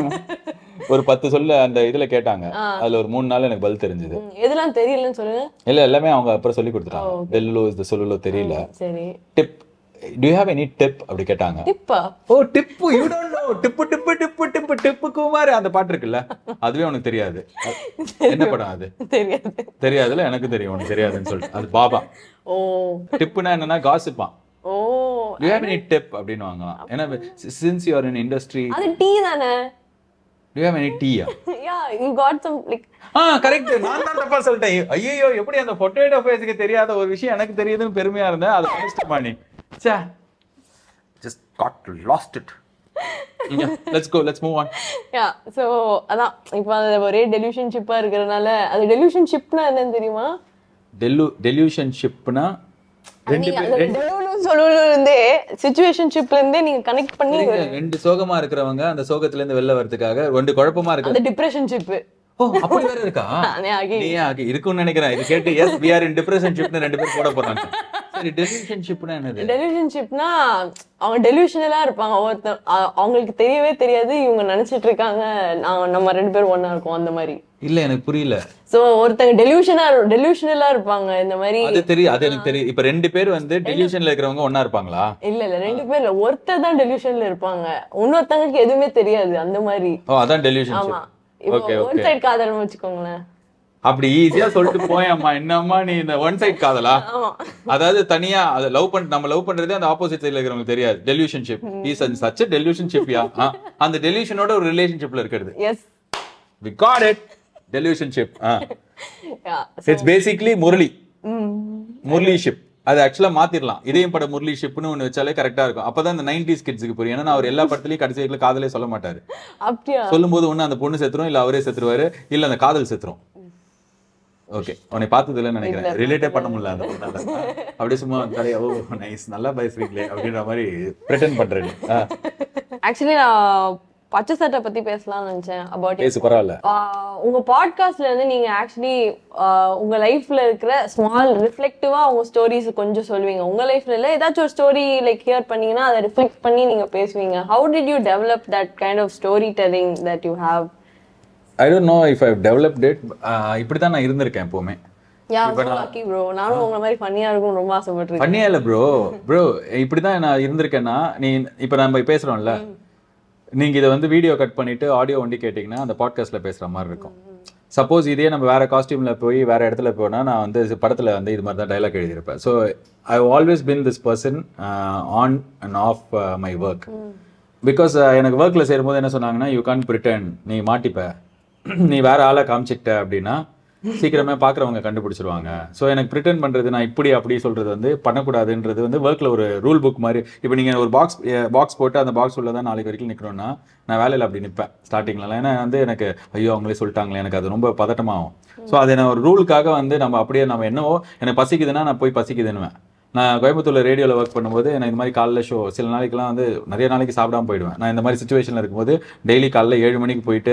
ஒரு பத்து சொல்ல அந்த இதுல கேட்டாங்க அதுல ஒரு மூணு நாள் எனக்கு பதில் தெரிஞ்சது எதெல்லாம் தெரியலன்னு சொல்லுங்க இல்ல எல்லாமே அவங்க அப்புறம் சொல்லி கொடுத்துட்டாங்க டெல்லுலோ இஸ் த சொல்லுலோ தெரியல சரி tip to you have any tip அப்படி கேட்டாங்க டிப்பா oh tip you don't know Tippu Tippu Tippu Tippu Tippu Kumar அந்த பாட்டு இருக்குல்ல அதுவே உனக்கு தெரியாது என்ன படம் அது தெரியாது தெரியாதுல எனக்கு தெரியும் உனக்கு தெரியாதுன்னு சொல்லிட்டு அது பாபா ஓ டிப்புனா என்னன்னா காசிப்பான் oh do have any tip அப்படின்னு வாங்கலாம் ஏன்னா since you are in industry அது டீ தானே டு ஹேவ் எனி டீயா yeah you got some like ah correct நான் தான் தப்பா சொல்லிட்டேன் ஐயோ எப்படி அந்த பொட்டேட்டோ ஃபேஸ்க்கு தெரியாத ஒரு விஷயம் எனக்கு தெரியுதுன்னு பெருமையா இருந்தேன் அது பண்ணிச்சிட்டமா நீ say just got lost it let's go let's move on yeah so அதான் இப்போ அது ஒரே டெலிவிஷன்ஷிப்பா இருக்கிறதுனால அது டெலிவிஷன்ஷிப்னா என்னன்னு தெரியுமா டெல்லு டெலியூஷன்ஷிப்னா ரெண்டு நீங்க பேர் அந்த டெலிவலும் சொல்லல இருந்தே சிச்சுவேஷன்ஷிப்ல இருந்தே நீங்க கனெக்ட் பண்ணி ரெண்டு சோகமா இருக்கிறவங்க அந்த சோகத்துல இருந்து வெளில வரதுக்காக ரெண்டு குழப்பமா இருக்கு அந்த டிப்ரெஷன்ஷிப் ஓ அப்படி வேற இருக்கா ஆகி நீ ஆகி இருக்கும்னு நினைக்கிறேன் இது கேட்டு எஸ் வி ஆர் இன் டிப்ரெஷன்ஷிப்னு ரெண்டு பேர் போட போறாங்க சரி டெலியூஷன்ஷிப்னா என்னது டெலிவிஷன்ஷிப்னா அவங்க டெலிவிஷனலா இருப்பாங்க ஒருத்தர் அ- அவங்களுக்கு தெரியவே தெரியாது இவங்க நினைச்சிட்டு இருக்காங்க நான் நம்ம ரெண்டு பேரும் ஒண்ணா இருக்கோம் அந்த மாதிரி இல்ல எனக்கு புரியல சோ ஒருத்தங்க டெலிவிஷனா டெலிவிஷனலா இருப்பாங்க இந்த மாதிரி அது தெரியும் அது எனக்கு தெரியும் இப்ப ரெண்டு பேர் வந்து டெலியூஷன்ல இருக்கிறவங்க ஒண்ணா இருப்பாங்களா இல்ல இல்ல ரெண்டு பேர் இல்ல ஒருத்தர் தான் டெலிவிஷன்ல இருப்பாங்க இன்னொருத்தங்களுக்கு எதுவுமே தெரியாது அந்த மாதிரி ஓ அதான் ஆமா டெலியூஷன்ஷிப் இப்போ ஓகே ஒன் ஓகே சைடு காதல்னு வச்சுக்கோங்களேன் அப்படி ஈஸியா சொல்லிட்டு போயம்மா என்னம்மா நீ இந்த ஒன் சைட் காதலா ஆமா அதாவது தனியா அதை லவ் பண்ண நம்ம லவ் பண்றதே அந்த ஆப்போசிட் சைடுல இருக்கிறவங்களுக்கு தெரியாது டெலியூஷன்ஷிப் இஸ் சச் டெலியூஷன்ஷிப் யா அந்த டெலியூஷனோட ஒரு ரிலேஷன்ஷிப்ல இருக்கிறது yes we got it delusionship yeah it's basically Murali முரளிஷிப் அது ஆக்சுவலா மாத்திரலாம் இதயம் பட முரளிஷிப்னு ஒண்ணு வச்சாலே கரெக்டா இருக்கும் அப்பதான் இந்த நைன்டிஸ் கிட்ஸுக்கு புரியும் ஏன்னா அவர் எல்லா படத்துலயும் கடைசி வரைக்கும் காதலே சொல்ல மாட்டாரு அப்படியா சொல்லும்போது ஒண்ணு அந்த பொண்ணு செத்துரும் இல்ல அவரே செத்துருவாரு இல்ல அந்த காதல் செத்துரும் ஓகே உன்னை பார்த்தது இல்லைன்னு நினைக்கிறேன் ரிலேட்டே பண்ண முடியல அந்த பொண்ணால அப்படியே சும்மா தலையா ஓ நைஸ் நல்லா பேசுறீங்களே அப்படின்ற மாதிரி பிரிட்டன் பண்றேன் ஆ, ஆக்சுவலி நான் பச்சை சட்டை பத்தி பேசலாம்னு நினைச்சேன் அபவுட் பேசு பரவாயில்ல உங்க பாட்காஸ்ட்ல இருந்து நீங்க ஆக்சுவலி உங்க லைஃப்ல இருக்கிற ஸ்மால் ரிஃப்ளெக்டிவா உங்க ஸ்டோரிஸ் கொஞ்சம் சொல்லுவீங்க உங்க லைஃப்ல இல்ல ஏதாச்சும் ஒரு ஸ்டோரி லைக் ஹியர் பண்ணீங்கன்னா அதை ரிஃப்ளெக்ட் பண்ணி நீங்க பேசுவீங்க how did you develop that kind of story telling that you have I don't know if I developed it இப்படி தான் நான் இருந்திருக்கேன் எப்பவுமே யா லக்கி ப்ரோ நானும் உங்களை மாதிரி ஃபன்னியா இருக்கும் ரொம்ப ஆசைப்பட்டிருக்கேன் பண்ணியா இல்ல ப்ரோ ப்ரோ இப்படிதான் நான் இருந்திருக்கேன்னா நீ இப்ப நம்ம பேசுறோம்ல நீங்க இதை வந்து வீடியோ கட் பண்ணிட்டு ஆடியோ ஒண்டி கேட்டீங்கன்னா அந்த பாட்காஸ்ட்ல பேசுற மாதிரி இருக்கும் சப்போஸ் இதே நம்ம வேற காஸ்டியூம்ல போய் வேற இடத்துல போனா நான் வந்து இது படத்துல வந்து இது மாதிரி தான் டைலாக் எழுதியிருப்பேன் so I always been this person on and off my work because எனக்கு ஒர்க்ல சேரும்போது என்ன சொன்னாங்கன்னா யூ கான் பிரிட்டன் நீ மாட்டிப்ப நீ வேற ஆளை காமிச்சிக்கிட்ட அப்படின்னா சீக்கிரமே பார்க்குறவங்க கண்டுபிடிச்சிருவாங்க ஸோ எனக்கு ப்ரிட்டன் பண்ணுறது நான் இப்படி அப்படி சொல்கிறது வந்து பண்ணக்கூடாதுன்றது வந்து ஒர்க்கில் ஒரு ரூல் புக் மாதிரி இப்போ நீங்கள் ஒரு பாக்ஸ் பாக்ஸ் போட்டு அந்த பாக்ஸ் உள்ள தான் நாளைக்கு வரைக்கும் நிற்கணும்னா நான் வேலையில் அப்படி நிற்பேன் ஸ்டார்டிங்லலாம் ஏன்னா வந்து எனக்கு ஐயோ அவங்களே சொல்லிட்டாங்களே எனக்கு அது ரொம்ப பதட்டமாகும் ஸோ அது நான் ஒரு ரூலுக்காக வந்து நம்ம அப்படியே நம்ம என்னவோ எனக்கு பசிக்குதுன்னா நான் போய் பசிக்குதுன்னுவேன் நான் கோயம்புத்தூர்ல ரேடியோவில் ஒர்க் பண்ணும்போது நான் இந்த மாதிரி காலைல ஷோ சில நாளைக்கெல்லாம் வந்து நிறைய நாளைக்கு சாப்பிடாம போயிடுவேன் நான் இந்த மாதிரி சுச்சுவேஷனில் இருக்கும்போது டெய்லி காலைல ஏழு மணிக்கு போயிட்டு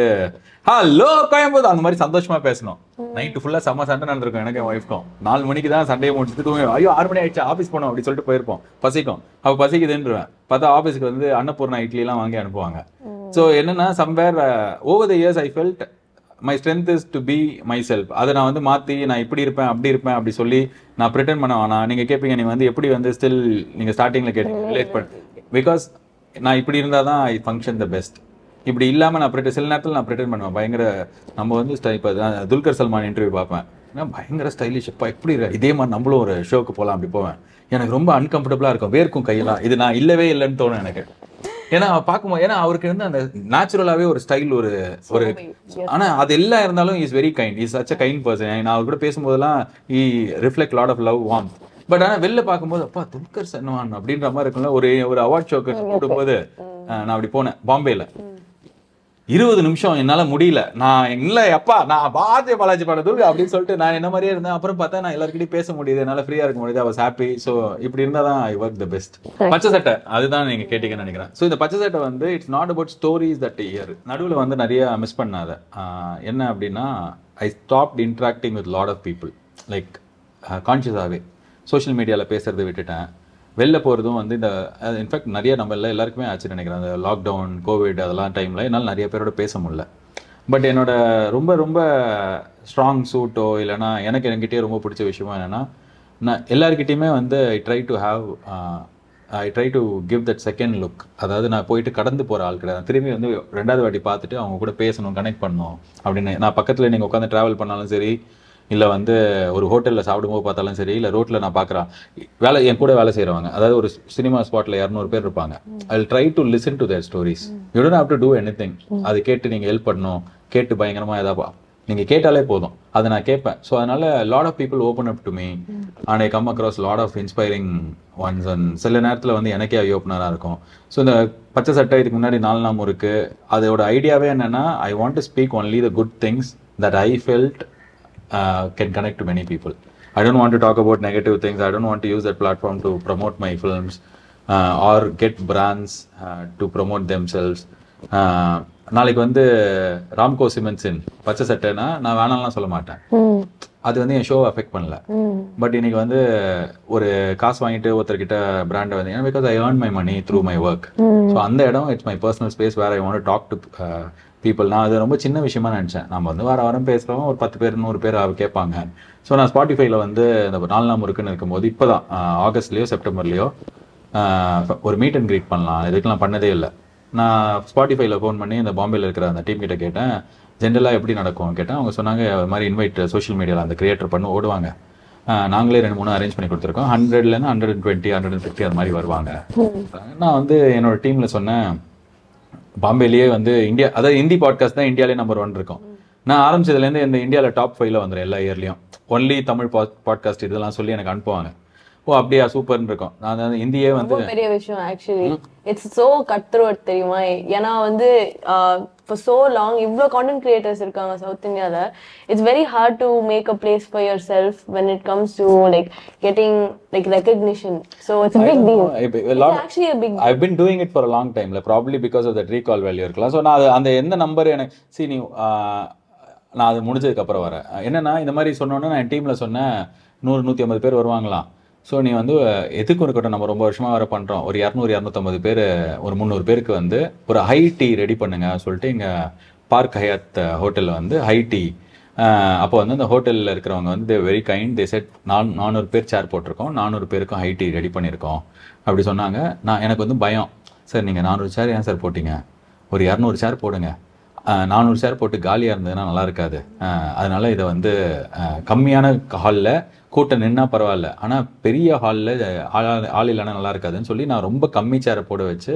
ஹலோ கோயம்புத்தூர் அந்த மாதிரி சந்தோஷமா பேசணும் நைட்டு ஃபுல்லாக செம்ம சண்டை நடந்திருக்கும் எனக்கு என் ஒய்ஃப்க்கும் நாலு மணிக்கு தான் சண்டையை முடிச்சுட்டு தூங்க ஐயோ ஆறு மணி ஆயிடுச்சு ஆஃபீஸ் போனோம் அப்படி சொல்லிட்டு போயிருப்போம் பசிக்கும் அப்போ பசிக்குதுன்றேன் பார்த்தா ஆஃபீஸ்க்கு வந்து அன்னபூர்ணா இட்லிலாம் வாங்கி அனுப்புவாங்க ஸோ என்னன்னா somewhere over the years I felt my strength is to be myself அதை நான் வந்து மாற்றி நான் இப்படி இருப்பேன் அப்படி இருப்பேன் அப்படி சொல்லி நான் ப்ரிட்டன் பண்ண வேணாம் நீங்கள் கேட்பீங்க நீ வந்து எப்படி வந்து ஸ்டில் நீங்கள் ஸ்டார்டிங்கில் கேட்டீங்க ரிலேட் பண்ண பிகாஸ் நான் இப்படி இருந்தால் தான் ஐ ஃபங்க்ஷன் த பெஸ்ட் இப்படி இல்லாமல் நான் ப்ரிட்டன் சில நேரத்தில் நான் ப்ரிட்டன் பண்ணுவேன் பயங்கர நம்ம வந்து ஸ்டை- இப்போ தான் துல்கர் சல்மான் இன்டர்வியூ பார்ப்பேன் ஏன்னா பயங்கர ஸ்டைலிஷ் இப்போ எப்படி இரு- இதே மாதிரி நம்மளும் ஒரு ஷோக்கு போகலாம் அப்படி போவேன் எனக்கு ரொம்ப அன்கம்ஃபர்டபுளாக இருக்கும் வேர்க்கும் கையெல்லாம் இது நான் இல்லவே இல்லைன்னு தோணும் எனக்கு ஏன்னா பார்க்கும்போது ஏன்னா அவருக்கு வந்து அந்த நேச்சுரலாகவே ஒரு ஸ்டைல் ஒரு ஒரு ஆனா அது எல்லாம் இருந்தாலும் is very kind is such a kind person நான் அவர் கூட பேசும்போதெல்லாம் he reflect lot of love warm but ஆனா வெளில பார்க்கும்போது அப்பா துல்கர் சன்வான் அப்படின்ற மாதிரி இருக்கும்ல ஒரு ஒரு அவார்ட் ஷோக்கு கூடும்போது அஹ், நான் அப்படி போனேன் பாம்பேல இருபது நிமிஷம் என்னால முடியல நான் இல்ல எப்பா நான் பாரதிய பாலாஜி படம் தூக்கு அப்படின்னு சொல்லிட்டு நான் என்ன மாதிரியே இருந்தேன் அப்புறம் பார்த்தா நான் எல்லாருக்கிட்டையும் பேச முடியுது என்னால ஃப்ரீயா இருக்க முடியுது அவர் ஹாப்பி ஸோ இப்படி இருந்தா தான் ஐ ஒர்க் த பெஸ்ட் பச்சை சட்டை அதுதான் நீங்க கேட்டீங்கன்னு நினைக்கிறேன் ஸோ இந்த பச்சை சட்டை வந்து it's not about stories that year நடுவில் வந்து நிறைய மிஸ் பண்ணாத ஆஹ் என்ன அப்படின்னா I stopped interacting with lot of people like கான்ஷியஸாகவே சோஷியல் மீடியாவில் பேசுறது விட்டுட்டேன் வெளில போகிறதும் வந்து இந்த இன்ஃபேக்ட் நிறைய நம்ம எல்லாம் எல்லாருக்குமே ஆச்சு நினைக்கிறேன் அந்த லாக்டவுன் கோவிட் அதெல்லாம் டைமில் என்னால் நிறைய பேரோட பேச முடியல பட் என்னோட ரொம்ப ரொம்ப ஸ்ட்ராங் சூட்டோ இல்லைன்னா எனக்கு என்கிட்டயே ரொம்ப பிடிச்ச விஷயமா என்னென்னா நான் எல்லாருக்கிட்டேயுமே வந்து I try to have I try to give that second look அதாவது நான் போயிட்டு கடந்து போகிற ஆள் கிடையாது திரும்பி வந்து ரெண்டாவது வாட்டி பார்த்துட்டு அவங்க கூட பேசணும் கனெக்ட் பண்ணணும் அப்படின்னு நான் பக்கத்தில் நீங்கள் உட்காந்து ட்ராவல் பண்ணாலும் சரி இல்லை வந்து ஒரு ஹோட்டலில் சாப்பிடும்போது பார்த்தாலும் சரி இல்லை ரோட்டில் நான் பார்க்குறேன் வேலை என் கூட வேலை செய்கிறவங்க அதாவது ஒரு சினிமா ஸ்பாட்டில் இரநூறு பேர் இருப்பாங்க I try to listen to their stories you don't have to do anything அது கேட்டு நீங்கள் ஹெல்ப் பண்ணணும் கேட்டு பயங்கரமாக எதாவது நீங்கள் கேட்டாலே போதும் அதை நான் கேட்பேன் ஸோ அதனால lot of people open up to me and I come across lot of inspiring ones and சில நேரத்தில் வந்து எனக்கே ஐ ஓப்பனராக இருக்கும் ஸோ இந்த பச்சை சட்டை இதுக்கு முன்னாடி நாலு நாம இருக்கு அதோட ஐடியாவே என்னன்னா I want to speak only the good things that I felt uh, can connect to many people. I don't want to talk about negative things. I don't want to use that platform to promote my films uh, or get brands uh, to promote themselves. Uh, நாளைக்கு வந்து ராம்கோ சிமெண்ட்ஸின் பச்சை சட்டைனா நான் வேணாம்லாம் சொல்ல மாட்டேன் ம் அது வந்து என் show affect பண்ணல ம் பட் இன்னைக்கு வந்து ஒரு காசு வாங்கிட்டு ஒருத்தர்கிட்ட பிராண்டை வந்து ஏன்னா because I earn my money through my work so அந்த இடம் it's my personal space where I want talk to people நான் அது ரொம்ப சின்ன விஷயமா நினச்சேன் நம்ம வந்து வார வாரம் பேசுகிறோம் ஒரு பத்து பேர் நூறு பேர் அவ கேட்பாங்க ஸோ நான் ஸ்பாட்டிஃபைல வந்து இந்த நாலு நாள் இருக்குன்னு இருக்கும்போது இப்போ தான் ஆகஸ்ட்லேயோ செப்டம்பர்லேயோ ஒரு மீட் அண்ட் greet பண்ணலாம் இதுக்கு நான் பண்ணதே இல்லை நான் ஸ்பாட்டிஃபைல ஃபோன் பண்ணி இந்த பாம்பேல இருக்கிற அந்த டீம் கிட்ட கேட்டேன் ஜென்ரலாக எப்படி நடக்கும் கேட்டேன் அவங்க சொன்னாங்க இது மாதிரி இன்வைட் சோஷியல் மீடியாவில் அந்த கிரியேட்டர் பண்ணி ஓடுவாங்க ஆஹ் நாங்களே ரெண்டு மூணு அரேஞ்ச் பண்ணி கொடுத்துருக்கோம் ஹண்ட்ரட்லேருந்து hundred and twenty hundred and fifty அது மாதிரி வருவாங்க நான் வந்து என்னோட டீமில் சொன்னேன் பாம்பேலேயே வந்து இந்தியா அதாவது ஹிந்தி பாட்காஸ்ட் தான் இந்தியாவிலே நம்பர் ஒன் இருக்கும் நான் ஆரம்பிச்சதுலேருந்து இந்த இந்தியாவில் டாப் ஃபைவ்ல வந்துடும் எல்லா இயர்லையும் ஒன்லி தமிழ் பாட்காஸ்ட் இதெல்லாம் சொல்லி எனக்கு அனுப்புவாங்க ஓ அப்படியா சூப்பர்னு இருக்கும் நான் வந்து ஹிந்தியே வந்து ரொம்ப பெரிய விஷயம் actually it's so cut throat தெரியுமா ஏன்னா வந்து இப்போ சோ லாங் இவ்வளோ கான்டென்ட் கிரியேட்டர்ஸ் இருக்காங்க சவுத் இந்தியால it's very hard to make a place for yourself when it comes to like getting like recognition so it's big deal இப்ப a lot- actually a big I've been doing it for a long time like probably because of that recall value இருக்கலாம் so நான் அது அந்த எந்த number எனக்கு see நீ ஆஹ், நான் அது முடிஞ்சதுக்கு அப்புறம் வரேன் என்னன்னா இந்த மாதிரி சொன்னோன்னே நான் என் டீம்ல சொன்னேன் நூறு நூற்றி ஐம்பது பேர் வருவாங்களாம் ஸோ நீ வந்து எதுக்கும் இருக்கட்டும் நம்ம ரொம்ப வருஷமா வர பண்றோம் ஒரு இரநூறு இரநூத்தம்பது பேர் ஒரு முந்நூறு பேருக்கு வந்து ஒரு ஹை டீ ரெடி பண்ணுங்க சொல்லிட்டு இங்க பார்க் ஹயாத் ஹோட்டல்ல வந்து ஹை டீ அப்போ வந்து அந்த ஹோட்டலில் இருக்கிறவங்க வந்து they very kind they said நான் நானூறு பேர் சேர் போட்டிருக்கோம் நானூறு பேருக்கும் ஹை டீ ரெடி பண்ணியிருக்கோம் அப்படி சொன்னாங்க நான் எனக்கு வந்து பயம் சார் நீங்கள் நானூறு சேர் ஏன் சார் போட்டீங்க ஒரு இரநூறு சேர் போடுங்க நானூறு சேர் போட்டு காலியாக இருந்ததுன்னா நல்லா இருக்காது அஹ், அதனால இதை வந்து அஹ், கம்மியான ஹாலில் கூட்டம் நின்னா பரவாயில்ல ஆனால் பெரிய ஹாலில் ஆள் ஆள் இல்லைன்னா நல்லா இருக்காதுன்னு சொல்லி நான் ரொம்ப கம்மி சேரை போட வச்சு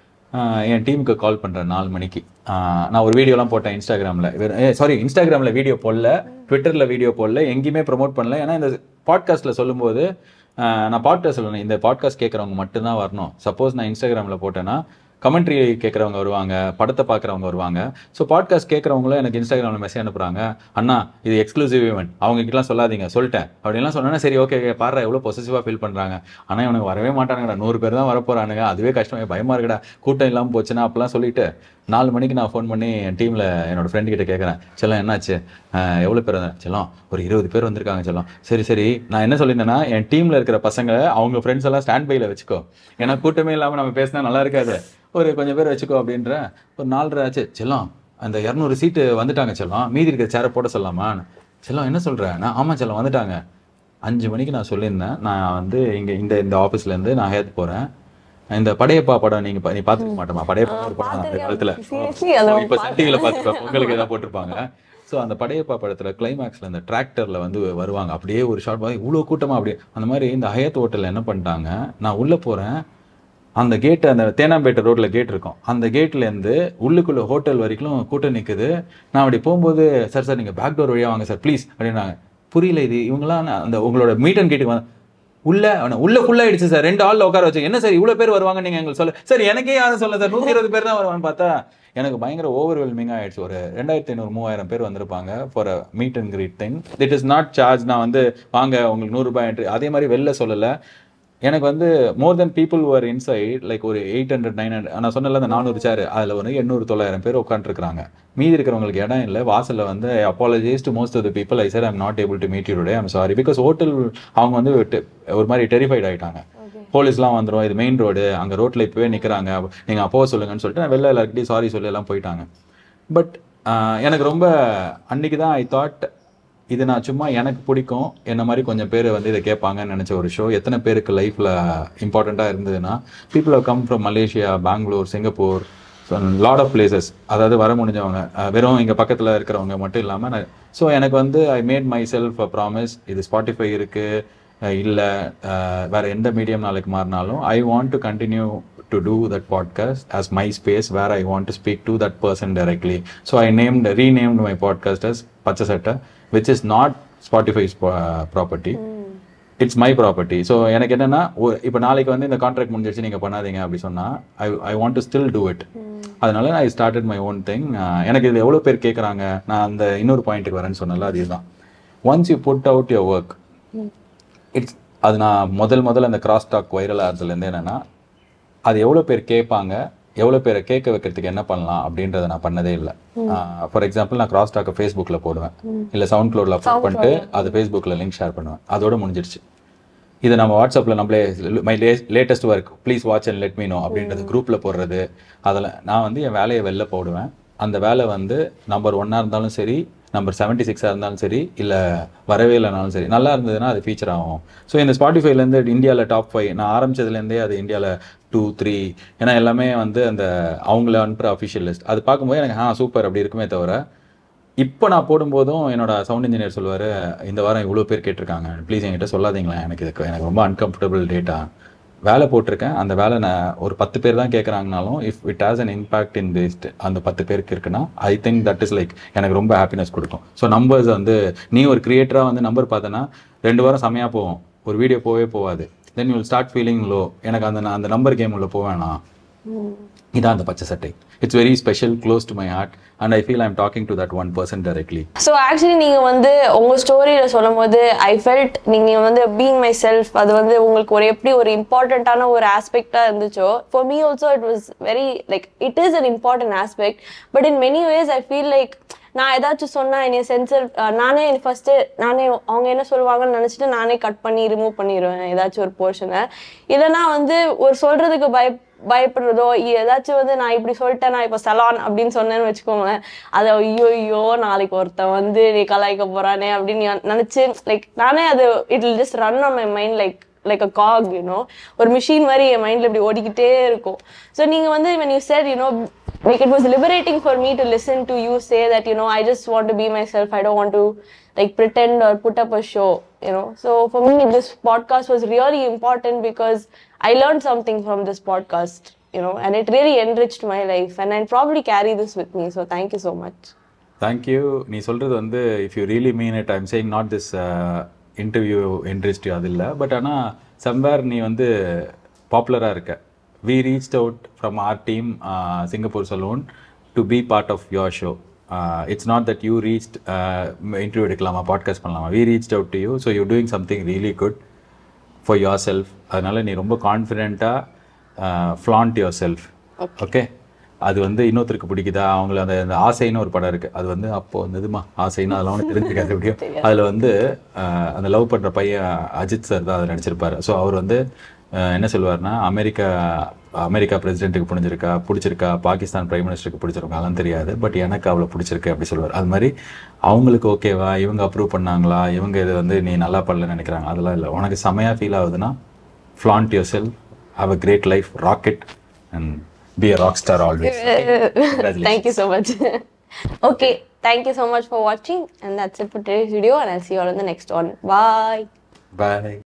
ஆஹ் என் டீமுக்கு கால் பண்ணுறேன் நாலு மணிக்கு ஆஹ் நான் ஒரு வீடியோலாம் போட்டேன் இன்ஸ்டாகிராமில் சாரி இன்ஸ்டாகிராமில் வீடியோ போடல ட்விட்டரில் வீடியோ போடல எங்கேயுமே ப்ரோமோட் பண்ணல ஏன்னா இந்த பாட்காஸ்ட்டில் சொல்லும்போது ஆஹ் நான் பாட்காஸ்ட் சொல்லணும் இந்த பாட்காஸ்ட் கேட்குறவங்க மட்டும்தான் வரணும் சப்போஸ் நான் இன்ஸ்டாகிராமில் போட்டேன்னா கமெண்ட்ரி கேட்குறவங்க வருவாங்க படத்தை பார்க்குறவங்க வருவாங்க ஸோ பாட்காஸ்ட் கேட்குறவங்களும் எனக்கு இன்ஸ்டாகிராமில் மெசேஜ் அனுப்புகிறாங்க அண்ணா இது எக்ஸ்க்ளூசிவ் ஈவெண்ட் அவங்க கிட்டலாம் சொல்லாதீங்க சொல்லிட்டேன் அப்படின்லாம் சொன்னேன்னா சரி ஓகே ஓகே பாரு எவ்வளோ பொசசிவாக ஃபீல் பண்ணுறாங்க ஆனால் இவனுக்கு வரவே மாட்டானுங்கடா நூறு பேர் தான் வரப்போறானுங்க அதுவே கஷ்டம் எனக்கு பயமா இருக்குடா கூட்டம் இல்லாமல் போச்சுன்னா அப்பெல்லாம் சொல்லிட்டு நாலு மணிக்கு நான் ஃபோன் பண்ணி என் டீமில் என்னோட ஃப்ரெண்டு கிட்ட கேட்குறேன் செல்லம் என்னாச்சு ஆஹ் எவ்வளோ பேர் வந்தாங்க செல்லம் ஒரு இருபது பேர் வந்திருக்காங்க செல்லம் சரி சரி நான் என்ன சொல்லியிருந்தேன்னா என் டீமில் இருக்கிற பசங்க அவங்க ஃப்ரெண்ட்ஸ் எல்லாம் ஸ்டாண்ட் பையில் வச்சுக்கோ ஏன்னா கூட்டமே இல்லாமல் நம்ம பேசினா நல்லா இருக்காது ஒரு கொஞ்சம் பேர் வச்சுக்கோ அப்படின்ற ஒரு நாலரை ஆச்சு செல்லம் அந்த இரநூறு சீட்டு வந்துட்டாங்க செல்லம் மீதி இருக்கிற சேரை போட சொல்லலாமா செல்லம் என்ன சொல்கிறேன் நான் ஆமாம் செல்லம் வந்துட்டாங்க அஞ்சு மணிக்கு நான் சொல்லியிருந்தேன் நான் வந்து இங்கே இந்த இந்த ஆஃபீஸ்லேருந்து நான் ஹேத் போகிறேன் இந்த படையப்பா படம் நீங்க பா- நீ பார்த்துக்க மாட்டோமா படையப்பா ஒரு படம் அந்த காலத்துல Seriously, அதை இப்போ சன் டிவியில் பார்த்துருப்பேன் உங்களுக்கு ஏதாவது போட்டிருப்பாங்க ஸோ அந்த படையப்பா படத்துல கிளைமேக்ஸ்ல அந்த டிராக்டர்ல வந்து வருவாங்க அப்படியே ஒரு ஷார்ட் பார்த்து இவ்வளோ கூட்டமா அப்படியே அந்த மாதிரி இந்த ஹயத் ஹோட்டல்ல என்ன பண்ணிட்டாங்க நான் உள்ள போறேன் அந்த கேட் அந்த தேனாம்பேட்டை ரோட்ல கேட் இருக்கும் அந்த கேட்ல இருந்து உள்ளுக்குள்ள ஹோட்டல் வரைக்கும் கூட்டம் நிக்குது நான் அப்படி போகும்போது சார் சார் நீங்க பேக் டோர் வழியா வாங்க சார் ப்ளீஸ் அப்படின்னாங்க புரியல இது இவங்களாம் நான் அந்த உங்களோட மீட் அண்ட் கேட்டுக்கு வந்து உள்ள அவன உள்ள ஃபுல் ஆயிடுச்சு சார் ரெண்டு ஆள்ல உட்கார வச்சு என்ன சார் இவ்வளவு பேர் வருவாங்க நீங்க எங்களுக்கு சொல்ல சார் எனக்கே யாரும் சொல்ல சார் நூத்தி இருபது பேர் தான் வருவான்னு பார்த்தா எனக்கு பயங்கர ஓவர்வெல்மிங் ஆயிடுச்சு ஒரு ரெண்டாயிரத்தி ஐநூறு மூவாயிரம் பேர் வந்திருப்பாங்க for a meet and greet think it is not charge நான் வந்து வாங்க உங்களுக்கு நூறுரூபாய் என்ட்ரி அதே மாதிரி வெளில சொல்லலை எனக்கு வந்து more than people were inside like ஒரு எயிட் ஹண்ட்ரட் நைன் ஹண்ட்ரட் நான் சொன்னல அந்த நானூறு சேர் அதில் ஒரு எண்ணூறு தொள்ளாயிரம் பேர் உட்காந்துருக்காங்க மீதி இருக்கிறவங்களுக்கு இடம் இல்லை வாசலில் வந்து apologise to most of the people I sir I'm not able to meet you today I'm sorry because hotel அவங்க வந்து te- ஒரு மாதிரி டெரிஃபைட் ஆயிட்டாங்க போலீஸ்லாம் வந்துடும் இது மெயின் ரோடு அங்கே ரோட்டில் இப்போவே நிற்கிறாங்க நீங்கள் அப்போ சொல்லுங்கன்னு சொல்லிட்டு நான் வெளில எல்லாருக்கிட்டையும் சாரி சொல்லி எல்லாம் போயிட்டாங்க பட் எனக்கு ரொம்ப அன்னைக்கு தான் ஐ தாட் இது நான் சும்மா எனக்கு பிடிக்கும் என்ன மாதிரி கொஞ்சம் பேர் வந்து இதை கேட்பாங்கன்னு நினச்ச ஒரு ஷோ எத்தனை பேருக்கு லைஃப்பில் இம்பார்ட்டண்ட்டாக இருந்ததுன்னா people have come from Malaysia Bangalore Singapore lot of places அதாவது வர முடிஞ்சவங்க அஹ் வெறும் இங்கே பக்கத்தில் இருக்கிறவங்க மட்டும் இல்லாமல் ஸோ எனக்கு வந்து I made myself a promise இது ஸ்பாட்டிஃபை இருக்குது இல்லை வேற எந்த மீடியம் நாளைக்கு மாறினாலும் I want to continue to do that podcast as my space where I want to speak to that person directly so I named renamed my podcast as Pachai Sattai which is not Spotify's property it's my property so எனக்கு என்னன்னா இப்போ நாளைக்கு வந்து இந்த contract முடிஞ்சிருச்சு நீங்கள் பண்ணாதீங்க அப்படி சொன்னால் I I want to still do it அதனால I started my own thing எனக்கு இதில் எவ்வளோ பேர் கேட்குறாங்க நான் அந்த இன்னொரு பாயிண்ட்டுக்கு வரேன்னு சொன்னல அதுதான் once you put out your work it's அது நான் முதல் முதல்ல அந்த கிராஸ் டாக் வைரல் ஆகிறதுலேருந்து என்னன்னா அது எவ்வளோ பேர் கேட்பாங்க எவ்வளோ பேரை கேட்க வைக்கிறதுக்கு என்ன பண்ணலாம் அப்படின்றத நான் பண்ணதே இல்லை ஃபார் எக்ஸாம்பிள் நான் கிராஸ் டாக்கை ஃபேஸ்புக்கில் போடுவேன் இல்லை சவுண்ட் க்ளோடில் அப்லோட் பண்ணிட்டு அது ஃபேஸ்புக்கில் லிங்க் ஷேர் பண்ணுவேன் அதோட முடிஞ்சிருச்சு இதை நம்ம வாட்ஸ்அப்பில் நம்மளே my latest work please watch and let me know அப்படின்றது குரூப்பில் போடுறது அதில் நான் வந்து என் வேலையை வெளில போடுவேன் அந்த வேலை வந்து நம்பர் ஒன்னாக இருந்தாலும் சரி நம்பர் செவன்ட்டி சிக்ஸாக இருந்தாலும் சரி இல்லை வரவே இல்லைனாலும் சரி நல்லா இருந்ததுன்னா அது ஃபீச்சர் ஆகும் ஸோ இந்த ஸ்பாட்டிஃபைலேருந்து இந்தியாவில் டாப் ஃபைவ் நான் ஆரம்பிச்சதுலேருந்தே அது இந்தியாவில் டூ த்ரீ ஏன்னா எல்லாமே வந்து அந்த அவங்கள அனுப்புகிற அஃபிஷியல் லிஸ்ட் அது பார்க்கும்போது எனக்கு ஆ சூப்பர் அப்படி இருக்குமே தவிர இப்போ நான் போடும்போதும் என்னோட சவுண்ட் இன்ஜினியர் சொல்லுவார் இந்த வாரம் இவ்வளோ பேர் கேட்டிருக்காங்க ப்ளீஸ் என்கிட்ட சொல்லாதீங்களேன் எனக்கு இதுக்கு எனக்கு ரொம்ப அன்கம்ஃபர்டபுள் டேட்டா வேலை போட்டிருக்கேன் அந்த வேலை நான் ஒரு பத்து பேர் தான் கேட்குறாங்கனாலும் if it has an impact in this அந்த பத்து பேருக்கு இருக்குன்னா I think that is like எனக்கு ரொம்ப ஹாப்பினஸ் கொடுக்கும் ஸோ நம்பர்ஸ் வந்து நீ ஒரு கிரியேட்டராக வந்து நம்பர் பார்த்தனா ரெண்டு வாரம் செமையாக போகும் ஒரு வீடியோ போவே போகாது then you start feeling low எனக்கு அந்த நான் அந்த நம்பர் கேம் உள்ள போவேனா இதான் அந்த Pachai Sattai it's very special close to my heart and I feel I'm talking to that one person directly so actually நீங்கள் வந்து உங்கள் ஸ்டோரியில் சொல்லும் போது ஐ ஃபெல்ட் நீங்கள் வந்து பீங் மை செல்ஃப் அது வந்து உங்களுக்கு ஒரு எப்படி ஒரு இம்பார்ட்டண்ட்டான ஒரு ஆஸ்பெக்டாக இருந்துச்சோ for me also it was very like it is an important aspect but in many ways I feel like நான் ஏதாச்சும் சொன்னா என்னைய சென்சர் நானே ஃபர்ஸ்ட் நானே அவங்க என்ன சொல்லுவாங்கன்னு நினைச்சிட்டு நானே கட் பண்ணி ரிமூவ் பண்ணிடுவேன் ஏதாச்சும் ஒரு போர்ஷனை இல்லைன்னா வந்து ஒரு சொல்றதுக்கு பய பயப்படுறதோ இ- ஏதாச்சும் வந்து நான் இப்படி சொல்லிட்டேன் நான் இப்போ சலான் அப்படின்னு சொன்னேன்னு வச்சுக்கோங்களேன் அதை ஐயோ ஐயோ நாளைக்கு ஒருத்தன் வந்து நீ கலாய்க்க போறானே அப்படின்னு ஞா- நினைச்சு லைக் நானே அது it will just run on my mind like like a cog you know ஒரு மிஷின் மாதிரி என் மைண்ட்ல இப்படி ஓடிக்கிட்டே இருக்கும் ஸோ நீங்க வந்து when you said you know like it was liberating for me to listen to you say that you know i just want to be myself i don't want to like pretend or put up a show you know so for me this podcast was really important because i learned something from this podcast you know and it really enriched my life and i'll probably carry this with me so thank you so much thank you நீ சொல்கிறது வந்து if you really mean it I'm saying not this interview interest அது இல்லை but ஆனால் somewhere நீ வந்து பாப்புலராக இருக்க we reach out from our team Singapore salon to be part of your show it's not that you reached interview எடுக்கலாமா podcast பண்ணலாமா we reach out to you so you doing something really good for yourself அதனால நீ ரொம்ப கான்ஃபிடென்ட்டாக flaunt your self okay அது வந்து இன்னொருத்தருக்கு பிடிக்குதா அவங்கள அந்த அந்த ஆசைன்னு ஒரு படம் இருக்கு அது வந்து அப்போ வந்ததுமா ஆசைன்னு அதெல்லாம் ஒன்று தெரிஞ்சுக்காது எப்படியும் அதில் வந்து அஹ், அந்த லவ் பண்ணுற பையன் அஜித் சார் தான் அதை நடிச்சிருப்பாரு ஸோ அவர் வந்து அஹ், என்ன சொல்லுவார்னா அமெரிக்கா அமெரிக்கா பிரசிடென்ட்டுக்கு பிடிச்சிருக்கா பிடிச்சிருக்கா பாகிஸ்தான் பிரைம் மினிஸ்டருக்கு பிடிச்சிருக்கா அதெல்லாம் தெரியாது பட் எனக்கு அவ்வளோ பிடிச்சிருக்கு அப்படி சொல்லுவார் அது மாதிரி அவங்களுக்கு ஓகேவா இவங்க அப்ரூவ் பண்ணாங்களா இவங்க இது வந்து நீ நல்லா பண்ணலன்னு நினைக்கிறாங்க அதெல்லாம் இல்லை உனக்கு செமையாக ஃபீல் ஆகுதுன்னா flaunt yourself have a great life rock it and be a rock star always Congratulations. thank you so much okay thank you so much for watching and that's it for today's video and i'll see you all in the next one bye bye